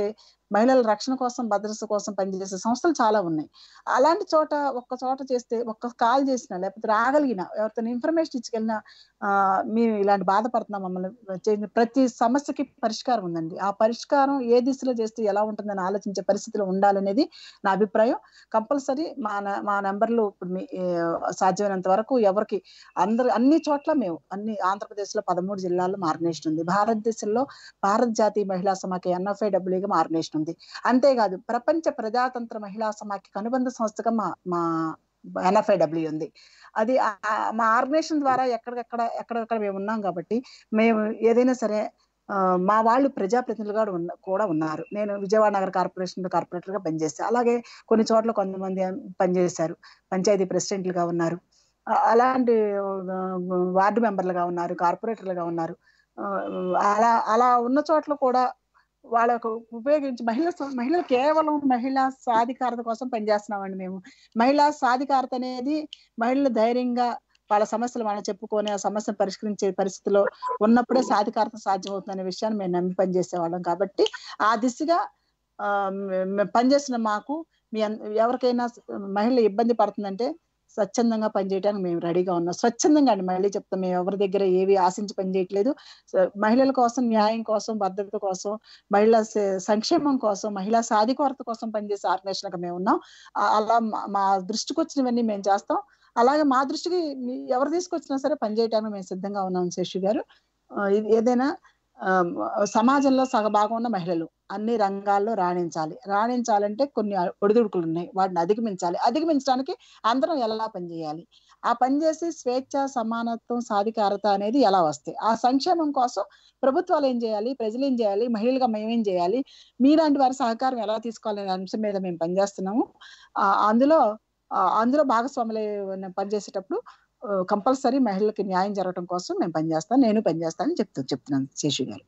Speaker 2: మహిళల రక్షణ కోసం భద్రత కోసం పనిచేసే సంస్థలు చాలా ఉన్నాయి అలాంటి చోట ఒక్క చోట చేస్తే ఒక్క కాల్ చేసినా లేకపోతే రాగలిగిన ఎవరితో ఇన్ఫర్మేషన్ ఇచ్చుకెళ్ళినా ఆ, మేము ఇలాంటి బాధపడుతున్నాం మమ్మల్ని చేయండి. ప్రతి సమస్యకి పరిష్కారం ఉందండి ఆ పరిష్కారం ఏ దిశలో చేస్తే ఎలా ఉంటుందని ఆలోచించే పరిస్థితిలో ఉండాలనేది నా అభిప్రాయం కంపల్సరీ మా న- మా నెంబర్లు ఇప్పుడు మీ ఏ, సాధ్యమైనంత వరకు ఎవరికి అందరు అన్ని చోట్ల మేము అన్ని ఆంధ్రప్రదేశ్ లో పదమూడు జిల్లాల్లో మా ఆర్గనైజేషన్ ఉంది భారతదేశంలో భారత జాతీయ మహిళా సమాఖ్య ఎన్ఎఫ్ఐడబ్ల్యూగా మా ఆర్గనైజేషన్ ఉంది అంతేకాదు ప్రపంచ ప్రజాతంత్ర మహిళా సమాఖ్య అనుబంధ సంస్థగా మా మా ఎన్ఎఫ్ఐడబ్ల్యూ ఉంది అది ఆ- ఆ- మా ఆర్గనైజేషన్ ద్వారా ఎక్కడికెక్కడ ఎక్కడెక్కడ మేము ఉన్నాం కాబట్టి మేము ఏదైనా సరే ఆ, మా వాళ్ళు ప్రజాప్రతినిధులుగా ఉన్న కూడా ఉన్నారు నేను విజయవాడ నగర కార్పొరేషన్ కార్పొరేటర్ గా పనిచేస్తాను అలాగే కొన్ని చోట్ల కొంతమంది పనిచేశారు పంచాయతీ ప్రెసిడెంట్లుగా ఉన్నారు ఆ, అలాంటి ఆ, వార్డు మెంబర్లుగా ఉన్నారు కార్పొరేటర్లుగా ఉన్నారు ఆ, అలా అలా ఉన్న చోట్ల కూడా వాళ్ళకు ఉపయోగించి మహిళ మహిళలు కేవలం మహిళా సాధికారత కోసం పనిచేస్తున్నామండి మేము మహిళా సాధికారత అనేది మహిళలు ధైర్యంగా వాళ్ళ సమస్యలు మనం చెప్పుకొని ఆ సమస్యను పరిష్కరించే పరిస్థితిలో ఉన్నప్పుడే సాధికారత సాధ్యమవుతుంది అనే విషయాన్ని మేము నమ్మి పనిచేసేవాళ్ళం కాబట్టి ఆ దిశగా ఆ, మే- మేము పనిచేసిన మాకు మీ అన్- ఎవరికైనా మహిళ ఇబ్బంది పడుతుందంటే స్వచ్ఛందంగా పనిచేయడానికి మేము రెడీగా ఉన్నాం స్వచ్ఛందంగా అండి మళ్ళీ చెప్తాం మేము ఎవరి దగ్గర ఏవి ఆశించి పనిచేయట్లేదు స- మహిళల కోసం న్యాయం కోసం భద్రత కోసం మహిళా స- సంక్షేమం కోసం మహిళా సాధికారత కోసం పనిచేసే ఆర్గనైజేషన్ గా మేము ఉన్నాం ఆ- అలా మా- మా దృష్టికి వచ్చినవన్నీ మేము చేస్తాం అలాగే మా దృష్టికి మీ- ఎవరు తీసుకొచ్చినా సరే పనిచేయడానికి మేము సిద్ధంగా ఉన్నాం శశి గారు ఆ, ఇది ఏదైనా ఆ, సమాజంలో సగభాగం ఉన్న మహిళలు అన్ని రంగాల్లో రాణించాలి రాణించాలంటే కొన్ని ఒడిదుడుకులు ఉన్నాయి వాటిని అధిగమించాలి అధిగమించడానికి అందరం ఎలా పనిచేయాలి ఆ పనిచేసి స్వేచ్ఛ సమానత్వం సాధికారత అనేది ఎలా వస్తాయి ఆ సంక్షేమం కోసం ప్రభుత్వాలు ఏం చేయాలి ప్రజలు ఏం చేయాలి మహిళలుగా మేమేం చేయాలి మీలాంటి వారి సహకారం ఎలా తీసుకోవాలనే అంశం మీద మేము పనిచేస్తున్నాము ఆ, అందులో ఆ, అందులో భాగస్వాములు పనిచేసేటప్పుడు కంపల్సరీ మహిళలకి న్యాయం జరగడం కోసం మేము పనిచేస్తాం నేను పనిచేస్తానని చెప్తూ చెప్తున్నాను శేషు గారు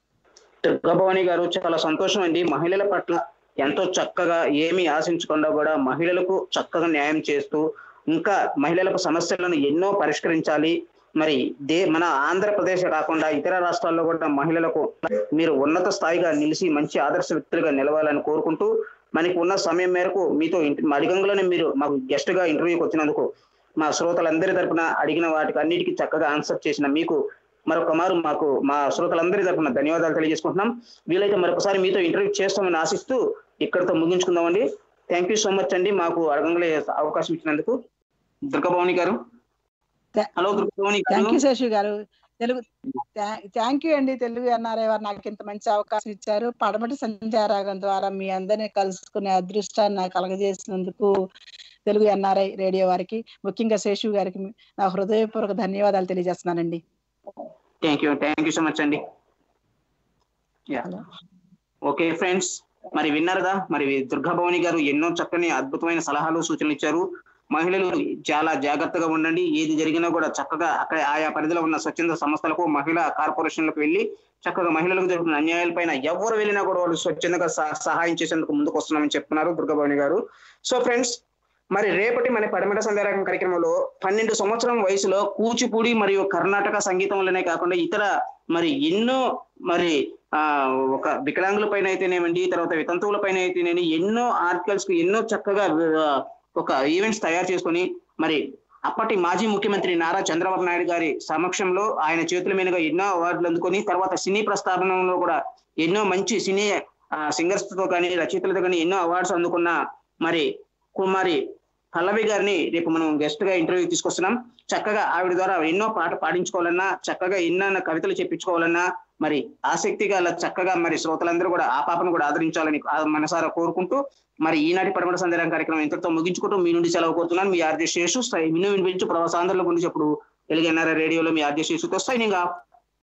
Speaker 1: దుర్గాభవాని గారు చాలా సంతోషం అండి మహిళల పట్ల ఎంతో చక్కగా ఏమీ ఆశించకుండా కూడా మహిళలకు చక్కగా న్యాయం చేస్తూ ఇంకా మహిళలకు సమస్యలను ఎన్నో పరిష్కరించాలి మరి దే మన ఆంధ్రప్రదేశ్ కాకుండా ఇతర రాష్ట్రాల్లో కూడా మహిళలకు మీరు ఉన్నత స్థాయిగా నిలిచి మంచి ఆదర్శ వ్యక్తులుగా నిలవాలని కోరుకుంటూ మనకి ఉన్న సమయం మేరకు మీతో ఇంటి మా అడిగంలోనే మీరు మాకు గెస్ట్ గా ఇంటర్వ్యూకి వచ్చినందుకు మా శ్రోతలందరి తరపున అడిగిన వాటికి అన్నిటికీ చక్కగా ఆన్సర్ చేసిన మీకు మరొక మారు మాకు మా శ్రోతలందరి తరపున ధన్యవాదాలు తెలియజేసుకుంటున్నాం వీలైతే మరొకసారి మీతో ఇంటర్వ్యూ చేస్తామని ఆశిస్తూ ఇక్కడితో ముగించుకుందామండి థ్యాంక్ యూ సో మచ్ అండి మాకు అడగంగలే అవకాశం ఇచ్చినందుకు దుర్గభవాని గారు
Speaker 2: Tha-
Speaker 1: హలో దుర్గభవాని
Speaker 2: థ్యాంక్
Speaker 1: గారు
Speaker 2: యూ శేషు గారు తెలుగు థ్యాంక్ యూ అండి తెలుగు ఎన్ఆర్ఐ వారు నాకు ఇంత మంచి అవకాశం ఇచ్చారు పడమటి సంచారాగం ద్వారా మీ అందరినీ కలుసుకునే అదృష్టాన్ని నాకు కలగజేసినందుకు తెలుగు ఎన్ఆర్ఐ రేడియో వారికి ముఖ్యంగా శేషు గారికి నా హృదయపూర్వక ధన్యవాదాలు తెలియజేస్తున్నానండి
Speaker 1: thank you thank you so much అండి యా
Speaker 2: హలో
Speaker 1: ఓకే ఫ్రెండ్స్ మరి విన్నారుగా మరి దుర్గాభవాని గారు ఎన్నో చక్కని అద్భుతమైన సలహాలు సూచనలు ఇచ్చారు మహిళలు చాలా జాగ్రత్తగా ఉండండి ఏది జరిగినా కూడా చక్కగా అక్కడ ఆయా పరిధిలో ఉన్న స్వచ్ఛంద సంస్థలకు మహిళా కార్పొరేషన్లకు వెళ్ళి చక్కగా మహిళలకు జరుగుతున్న అన్యాయాలపైన ఎవరు వెళ్ళినా కూడా వాళ్ళు స్వచ్ఛందంగా సహ- సహాయం చేసేందుకు ముందుకు వస్తున్నామని చెప్తున్నారు దుర్గాభవాని గారు సో ఫ్రెండ్స్ మరి రేపటి మన పడమట సంధ్యారాగం కార్యక్రమంలో పన్నెండు సంవత్సరం వయసులో కూచిపూడి మరియు కర్ణాటక సంగీతంలోనే కాకుండా ఇతర మరి ఎన్నో మరి ఆ ఒక వికలాంగుల పైన అయితేనేమండి తర్వాత వితంతువుల పైన అయితేనేమి ఎన్నో ఆర్టికల్స్ కు ఎన్నో చక్కగా ఆ, ఒక ఈవెంట్స్ తయారు చేసుకొని మరి అప్పటి మాజీ ముఖ్యమంత్రి నారా చంద్రబాబు నాయుడు గారి సమక్షంలో ఆయన చేతుల మీదుగా ఎన్నో అవార్డులు అందుకొని తర్వాత సినీ ప్రస్థాపనలో కూడా ఎన్నో మంచి సినీ సింగర్స్ తో కానీ రచయితలతో కానీ ఎన్నో అవార్డ్స్ అందుకున్న మరి కుమారి పల్లవి గారిని రేపు మనం గెస్ట్ గా ఇంటర్వ్యూ తీసుకొస్తున్నాం చక్కగా ఆవిడ ద్వారా ఎన్నో పాట పాడించుకోవాలన్నా చక్కగా ఎన్నో కవితలు చెప్పించుకోవాలన్నా మరి ఆసక్తి గల చక్కగా మరి శ్రోతలందరూ కూడా ఆ పాపను కూడా ఆదరించాలని ఆ మనసారా కోరుకుంటూ మరి ఈనాటి పడమట సందేహం కార్యక్రమం ఇంతటితో ముగించుకుంటూ మీ నుండి సెలవు కోరుతున్నాను మీ ఆర్జే శేషు విను వినిపించు ప్రవాసాంధ్రుల గురించి అప్పుడు ఎలుగెన్నారా రేడియోలో మీ ఆర్జే శేషుతో సైనింగ్ ఆఫ్